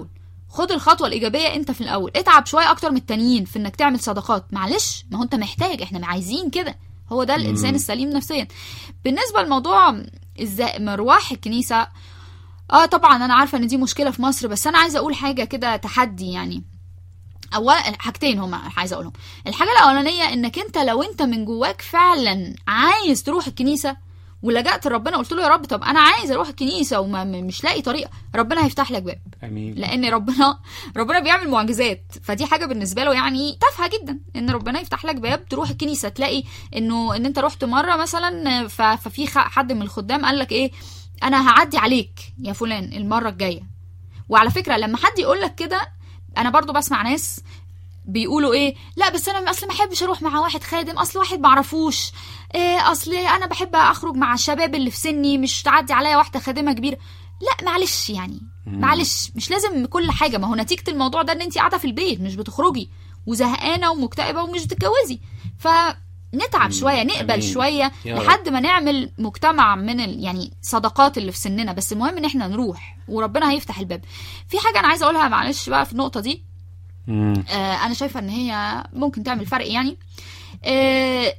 خد الخطوه الايجابيه انت في الاول اتعب شويه اكتر من التانيين في انك تعمل صداقات معلش ما هو انت محتاج احنا عايزين كده هو ده الانسان السليم نفسيا بالنسبه لموضوع ازاي مروح الكنيسه اه طبعا انا عارفه ان دي مشكله في مصر بس انا عايزه اقول حاجه كده تحدي يعني اولا حاجتين هما عايزه اقولهم الحاجه الاولانيه انك انت لو انت من جواك فعلا عايز تروح الكنيسه ولجأت لربنا قلت له يا رب طب انا عايز اروح الكنيسه ومش لاقي طريقه ربنا هيفتح لك باب امين لان ربنا ربنا بيعمل معجزات فدي حاجه بالنسبه له يعني تافهه جدا ان ربنا يفتح لك باب تروح الكنيسه تلاقي انه ان انت رحت مره مثلا ف- ففي خ- حد من الخدام قال لك ايه انا هعدي عليك يا فلان المره الجايه وعلى فكره لما حد يقول لك كده انا برضو بسمع ناس بيقولوا ايه لا بس انا اصل ما احبش اروح مع واحد خادم اصل واحد معرفوش إيه اصل انا بحب اخرج مع الشباب اللي في سني مش تعدي عليا واحده خادمه كبيره لا معلش يعني معلش مش لازم كل حاجه ما هو نتيجه الموضوع ده ان انت قاعده في البيت مش بتخرجي وزهقانه ومكتئبه ومش بتتجوزي فنتعب شويه نقبل أمين. شويه يا رب. لحد ما نعمل مجتمع من ال... يعني صداقات اللي في سننا بس المهم ان احنا نروح وربنا هيفتح الباب في حاجه انا عايزه اقولها معلش بقى في النقطه دي مم. آه انا شايفه ان هي ممكن تعمل فرق يعني آه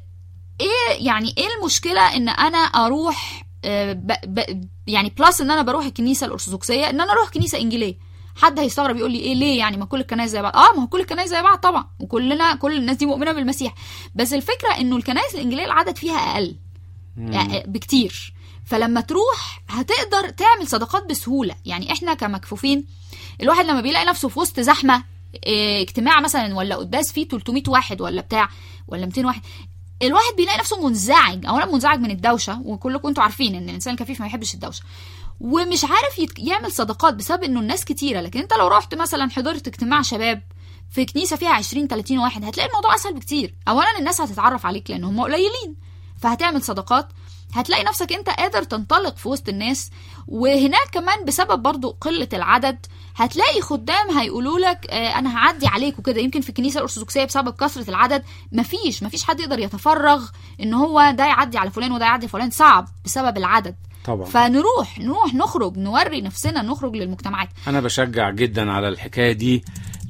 ايه يعني ايه المشكله ان انا اروح آه ب ب يعني بلس ان انا بروح الكنيسه الارثوذكسيه ان انا اروح كنيسه انجيليه حد هيستغرب يقول لي ايه ليه يعني ما كل الكنائس زي بعض اه ما هو كل الكنائس زي بعض طبعا وكلنا كل الناس دي مؤمنه بالمسيح بس الفكره انه الكنائس الانجيليه العدد فيها اقل يعني بكتير فلما تروح هتقدر تعمل صداقات بسهوله يعني احنا كمكفوفين الواحد لما بيلاقي نفسه في وسط زحمه إيه، اجتماع مثلا ولا قداس فيه 300 واحد ولا بتاع ولا 200 واحد الواحد بيلاقي نفسه منزعج اولا منزعج من الدوشه وكلكم انتوا عارفين ان الانسان الكفيف ما يحبش الدوشه ومش عارف يت... يعمل صداقات بسبب انه الناس كتيره لكن انت لو رحت مثلا حضرت اجتماع شباب في كنيسه فيها 20 30 واحد هتلاقي الموضوع اسهل بكتير اولا الناس هتتعرف عليك لان هم قليلين فهتعمل صداقات هتلاقي نفسك انت قادر تنطلق في وسط الناس وهناك كمان بسبب برضو قلة العدد هتلاقي خدام هيقولوا لك اه انا هعدي عليك وكده يمكن في الكنيسة الارثوذكسية بسبب كثرة العدد مفيش مفيش حد يقدر يتفرغ ان هو ده يعدي على فلان وده يعدي على فلان صعب بسبب العدد طبعا فنروح نروح نخرج نوري نفسنا نخرج للمجتمعات انا بشجع جدا على الحكايه دي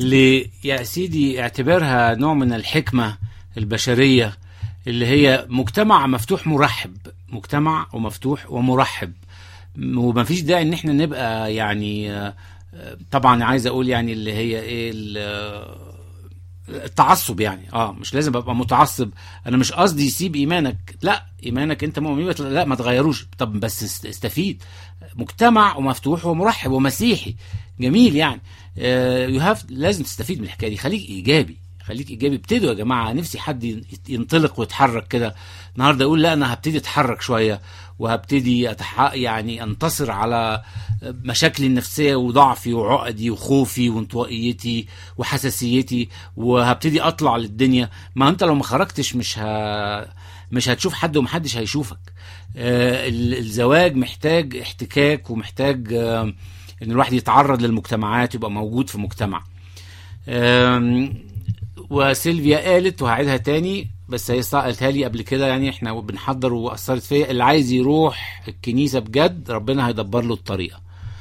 ل يا سيدي اعتبرها نوع من الحكمه البشريه اللي هي مجتمع مفتوح مرحب مجتمع ومفتوح ومرحب وما فيش داعي ان احنا نبقى يعني آه، آه، طبعا عايز اقول يعني اللي هي ايه ال- آه، التعصب يعني اه مش لازم ابقى متعصب انا مش قصدي يسيب ايمانك لا ايمانك انت مؤمن بيه، لا ما تغيروش طب بس است- استفيد مجتمع ومفتوح ومرحب ومسيحي جميل يعني يو هاف لازم تستفيد من الحكايه دي خليك ايجابي خليك ايجابي ابتدوا يا جماعه نفسي حد ين- ينطلق ويتحرك كده النهارده يقول لا انا هبتدي اتحرك شويه وهبتدي أتح... يعني انتصر على مشاكلي النفسيه وضعفي وعقدي وخوفي وانطوائيتي وحساسيتي وهبتدي اطلع للدنيا ما انت لو ما خرجتش مش ه... مش هتشوف حد ومحدش هيشوفك آه، ال- الزواج محتاج احتكاك ومحتاج آه، ان الواحد يتعرض للمجتمعات يبقى موجود في مجتمع آم، وسيلفيا قالت وهعيدها تاني بس هي قالتها لي قبل كده يعني احنا بنحضر واثرت فيا اللي عايز يروح الكنيسه بجد ربنا هيدبر له الطريقه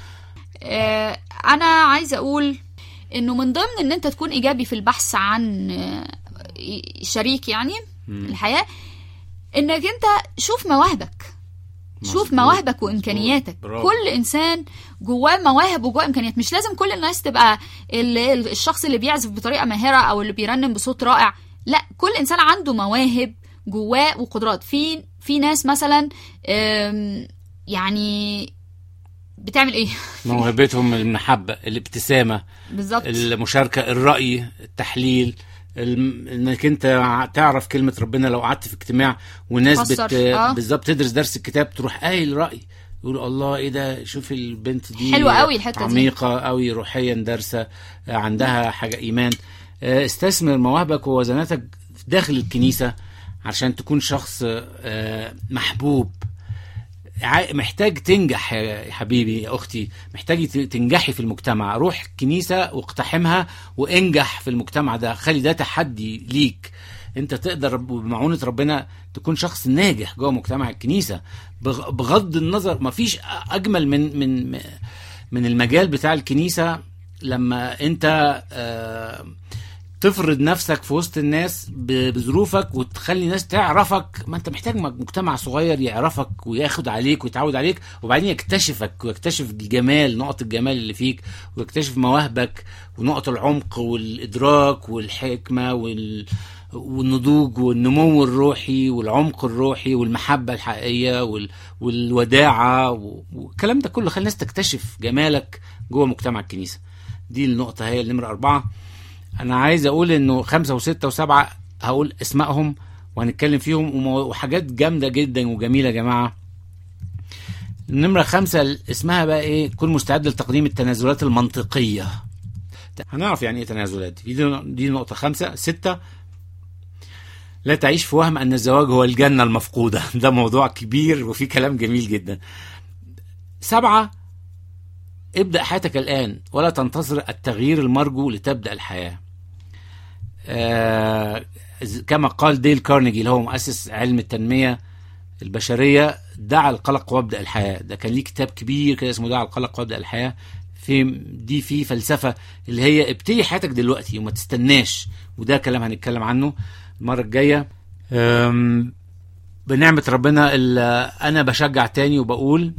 آه، انا عايزه اقول انه من ضمن ان انت تكون ايجابي في البحث عن آه، شريك يعني الحياه انك انت شوف مواهبك شوف مظبوط، مواهبك مظبوط. وامكانياتك برافو. كل انسان جواه مواهب وجواه امكانيات مش لازم كل الناس تبقى ال- ال- الشخص اللي بيعزف بطريقه ماهره او اللي بيرنم بصوت رائع لا كل انسان عنده مواهب جواه وقدرات في في ناس مثلا آم، يعني بتعمل ايه موهبتهم المحبه الابتسامه بالظبط المشاركه الراي التحليل الم- انك انت تعرف كلمه ربنا لو قعدت في اجتماع والناس تفسر، بت... آه. بالظبط تدرس درس الكتاب تروح قايل راي يقول الله ايه ده شوف البنت دي حلوة قوي الحتة دي. عميقه قوي روحيا دارسه عندها حاجه ايمان آه، استثمر مواهبك ووزناتك داخل الكنيسه عشان تكون شخص آه، محبوب ع- محتاج تنجح يا حبيبي يا اختي محتاج ت- تنجحي في المجتمع روح كنيسه واقتحمها وانجح في المجتمع ده خلي ده تحدي ليك انت تقدر بمعونه ربنا تكون شخص ناجح جوه مجتمع الكنيسه بغ- بغض النظر ما فيش اجمل من من من المجال بتاع الكنيسه لما انت آه، تفرض نفسك في وسط الناس ب- بظروفك وتخلي الناس تعرفك ما انت محتاج مجتمع صغير يعرفك وياخد عليك ويتعود عليك وبعدين يكتشفك ويكتشف الجمال نقط الجمال اللي فيك ويكتشف مواهبك ونقط العمق والادراك والحكمه وال والنضوج والنمو الروحي والعمق الروحي والمحبة الحقيقية وال... والوداعة و- والكلام ده كله خلي الناس تكتشف جمالك جوه مجتمع الكنيسة دي النقطة هي النمرة أربعة أنا عايز أقول إنه خمسة وستة وسبعة هقول اسمائهم وهنتكلم فيهم ومو- وحاجات جامدة جدا وجميلة يا جماعة النمرة خمسة اسمها بقى إيه كن مستعد لتقديم التنازلات المنطقية هنعرف يعني إيه تنازلات دي دي نقطة خمسة ستة لا تعيش في وهم أن الزواج هو الجنة المفقودة ده موضوع كبير وفيه كلام جميل جدا سبعة ابدأ حياتك الآن ولا تنتظر التغيير المرجو لتبدأ الحياة آه كما قال ديل كارنيجي اللي هو مؤسس علم التنمية البشرية دع القلق وابدأ الحياة ده كان ليه كتاب كبير كده اسمه دع القلق وابدأ الحياة في دي في فلسفة اللي هي ابتدي حياتك دلوقتي وما تستناش وده كلام هنتكلم عنه المرة الجاية أم، بنعمة ربنا اللي أنا بشجع تاني وبقول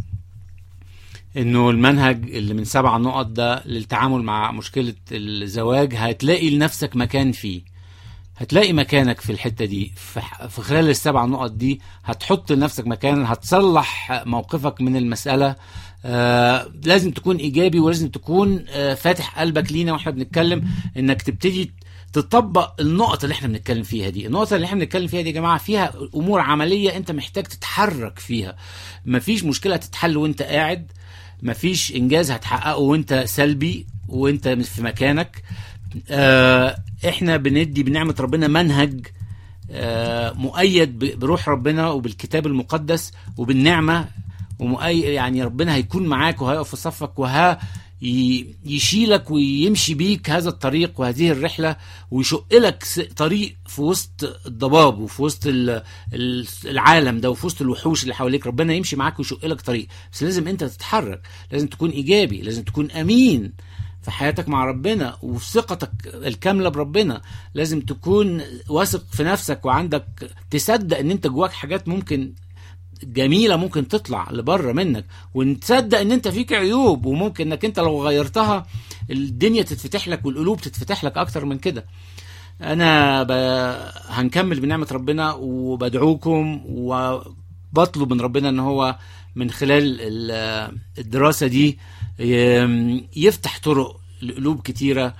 إنه المنهج اللي من سبع نقط ده للتعامل مع مشكلة الزواج هتلاقي لنفسك مكان فيه هتلاقي مكانك في الحتة دي في ح- في خلال السبع نقط دي هتحط لنفسك مكان هتصلح موقفك من المسألة آه لازم تكون إيجابي ولازم تكون آه فاتح قلبك لينا واحنا بنتكلم إنك تبتدي تطبق النقط اللي احنا بنتكلم فيها دي النقط اللي احنا بنتكلم فيها دي يا جماعة فيها أمور عملية أنت محتاج تتحرك فيها مفيش مشكلة تتحل وأنت قاعد مفيش إنجاز هتحققه وأنت سلبي وأنت في مكانك آه، احنا بندي بنعمه ربنا منهج آه، مؤيد ب- بروح ربنا وبالكتاب المقدس وبالنعمه ومؤيد يعني ربنا هيكون معاك وهيقف في صفك وها ي- يشيلك ويمشي بيك هذا الطريق وهذه الرحله ويشق لك س- طريق في وسط الضباب وفي وسط ال- ال- العالم ده وفي وسط الوحوش اللي حواليك ربنا يمشي معاك ويشق لك طريق بس لازم انت تتحرك لازم تكون ايجابي لازم تكون امين في حياتك مع ربنا وفي ثقتك الكامله بربنا لازم تكون واثق في نفسك وعندك تصدق ان انت جواك حاجات ممكن جميله ممكن تطلع لبره منك وتصدق ان انت فيك عيوب وممكن انك انت لو غيرتها الدنيا تتفتح لك والقلوب تتفتح لك اكتر من كده انا ب... هنكمل بنعمه ربنا وبدعوكم وبطلب من ربنا ان هو من خلال ال- الدراسه دي ي- يفتح طرق لقلوب كتيره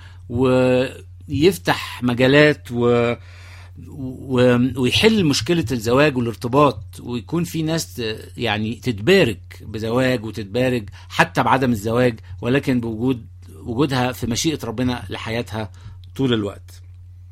ويفتح مجالات و... و... ويحل مشكله الزواج والارتباط ويكون في ناس ت- يعني تتبارك بزواج وتتبارك حتى بعدم الزواج ولكن بوجود وجودها في مشيئه ربنا لحياتها طول الوقت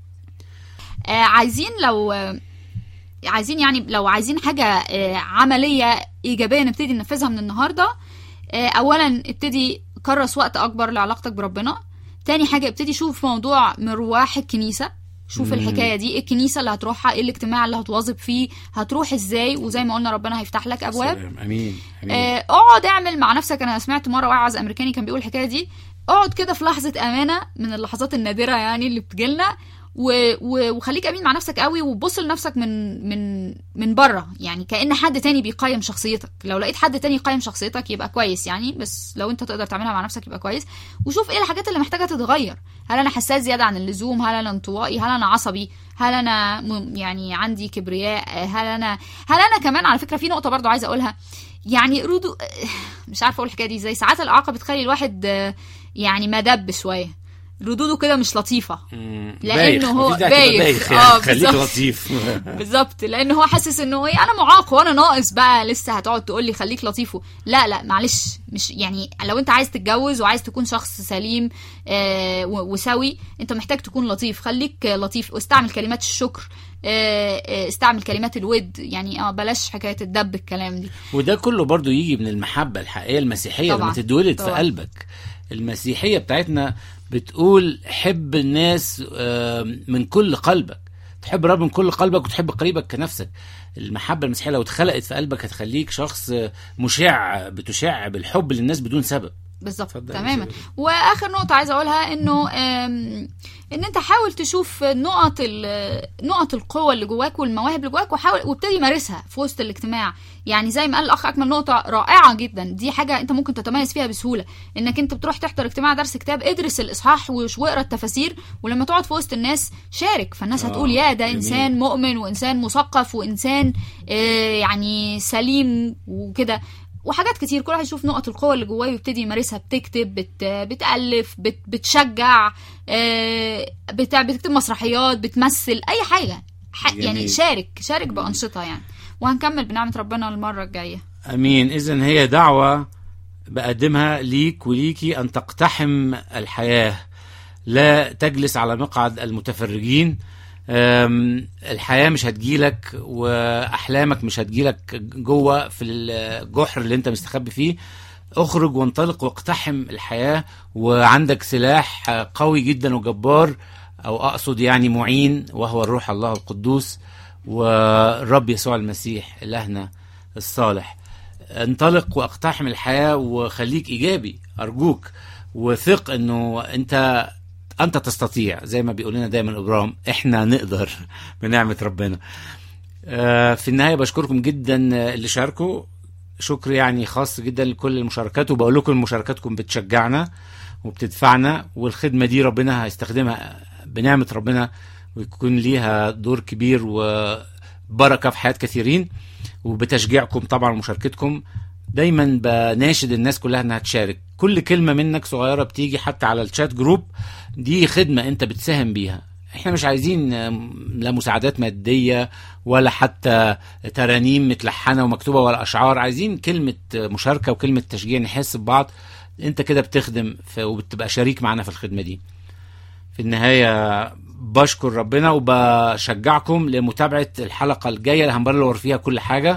آه عايزين لو آه عايزين يعني لو عايزين حاجة آه عملية إيجابية نبتدي ننفذها من النهاردة آه أولا ابتدي كرس وقت أكبر لعلاقتك بربنا تاني حاجة ابتدي شوف موضوع مروح الكنيسة شوف مم. الحكايه دي إيه الكنيسه اللي هتروحها ايه الاجتماع اللي هتواظب فيه هتروح ازاي وزي ما قلنا ربنا هيفتح لك ابواب سلام. امين امين آه، اقعد اعمل مع نفسك انا سمعت مره واعظ امريكاني كان بيقول الحكايه دي اقعد كده في لحظه امانه من اللحظات النادره يعني اللي بتجيلنا و... و... وخليك امين مع نفسك قوي وبص لنفسك من من من بره يعني كان حد تاني بيقيم شخصيتك لو لقيت حد تاني يقيم شخصيتك يبقى كويس يعني بس لو انت تقدر تعملها مع نفسك يبقى كويس وشوف ايه الحاجات اللي محتاجه تتغير هل انا حساس زياده عن اللزوم هل انا انطوائي هل انا عصبي هل انا م... يعني عندي كبرياء هل انا هل انا كمان على فكره في نقطه برضو عايزه اقولها يعني ردو مش عارفه اقول الحكايه دي ازاي ساعات الاعاقه بتخلي الواحد آه، يعني مدب شويه ردوده كده مش لطيفه مم. لأنه بايخ. هو مفيش داعي تبقى بايخ. بايخ آه، يعني خليك بالظبط. لطيف بالظبط لان هو حاسس انه ايه انا معاق وانا ناقص بقى لسه هتقعد تقول لي خليك لطيف و- لا لا معلش مش يعني لو انت عايز تتجوز وعايز تكون شخص سليم آه و- وسوي انت محتاج تكون لطيف خليك آه، لطيف واستعمل كلمات الشكر آه آه، استعمل كلمات الود يعني اه بلاش حكايه الدب الكلام دي وده كله برضو يجي من المحبة الحقيقية المسيحية طبعاً. لما تتولد في طبعاً. قلبك المسيحية بتاعتنا بتقول حب الناس آه، من كل قلبك تحب رب من كل قلبك وتحب قريبك كنفسك المحبة المسيحية لو اتخلقت في قلبك هتخليك شخص مشع بتشع بالحب للناس بدون سبب بالظبط اتفضلي تماما يا واخر نقطه عايزه اقولها انه آم، ان انت حاول تشوف نقط ال- نقط القوه اللي جواك والمواهب اللي جواك وحاول وابتدي مارسها في وسط الاجتماع يعني زي ما قال الاخ اكمل نقطه رائعه جدا دي حاجه انت ممكن تتميز فيها بسهوله انك انت بتروح تحضر اجتماع درس كتاب ادرس الاصحاح وش- واقرا التفاسير ولما تقعد في وسط الناس شارك فالناس آه، هتقول يا ده جميل. انسان مؤمن وانسان مثقف وانسان آه، يعني سليم وكده وحاجات كتير كل واحد يشوف نقط القوة اللي جواه ويبتدي يمارسها بتكتب بت... بتألف بت... بتشجع آه، بت... بتكتب مسرحيات بتمثل أي حاجة ح... جميل. يعني شارك شارك بأنشطة يعني وهنكمل بنعمة ربنا المرة الجاية امين اذا هي دعوه بقدمها ليك وليكي ان تقتحم الحياه لا تجلس على مقعد المتفرجين أم، الحياه مش هتجيلك واحلامك مش هتجيلك جوه في الجحر اللي انت مستخبي فيه اخرج وانطلق واقتحم الحياه وعندك سلاح قوي جدا وجبار او اقصد يعني معين وهو الروح الله القدوس والرب يسوع المسيح الهنا الصالح انطلق واقتحم الحياه وخليك ايجابي ارجوك وثق انه انت انت تستطيع زي ما بيقول لنا دايما ابراهيم احنا نقدر بنعمه ربنا آه، في النهايه بشكركم جدا اللي شاركوا شكر يعني خاص جدا لكل المشاركات وبقول لكم مشاركاتكم بتشجعنا وبتدفعنا والخدمه دي ربنا هيستخدمها بنعمه ربنا ويكون ليها دور كبير وبركه في حياه كثيرين وبتشجيعكم طبعا ومشاركتكم دايما بناشد الناس كلها انها تشارك كل كلمه منك صغيره بتيجي حتى على الشات جروب دي خدمه انت بتساهم بيها احنا مش عايزين آم، لا مساعدات ماديه ولا حتى ترانيم متلحنه ومكتوبه ولا اشعار عايزين كلمه مشاركه وكلمه تشجيع نحس ببعض انت كده بتخدم في وبتبقى شريك معنا في الخدمه دي في النهايه بشكر ربنا وبشجعكم لمتابعه الحلقه الجايه اللي هنبلور فيها كل حاجه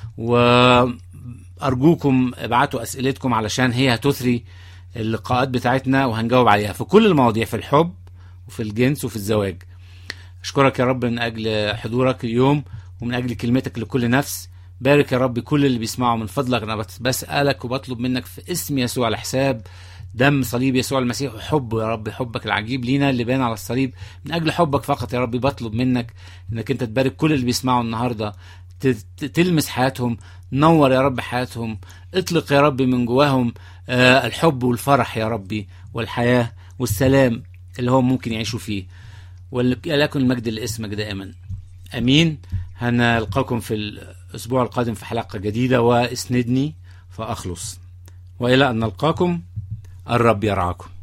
وارجوكم ابعتوا اسئلتكم علشان هي هتثري اللقاءات بتاعتنا وهنجاوب عليها في كل المواضيع في الحب وفي الجنس وفي الزواج اشكرك يا رب من اجل حضورك اليوم ومن اجل كلمتك لكل نفس بارك يا رب كل اللي بيسمعوا من فضلك انا بس- بسالك وبطلب منك في اسم يسوع على حساب دم صليب يسوع المسيح وحبه يا رب حبك العجيب لينا اللي بان على الصليب من اجل حبك فقط يا رب بطلب منك انك انت تبارك كل اللي بيسمعوا النهارده ت- ت- تلمس حياتهم نور يا رب حياتهم اطلق يا رب من جواهم آه، الحب والفرح يا ربي والحياه والسلام اللي هم ممكن يعيشوا فيه ولكن المجد لاسمك دائما امين هنلقاكم في الاسبوع القادم في حلقه جديده واسندني فاخلص والى ان نلقاكم الرب يرعاكم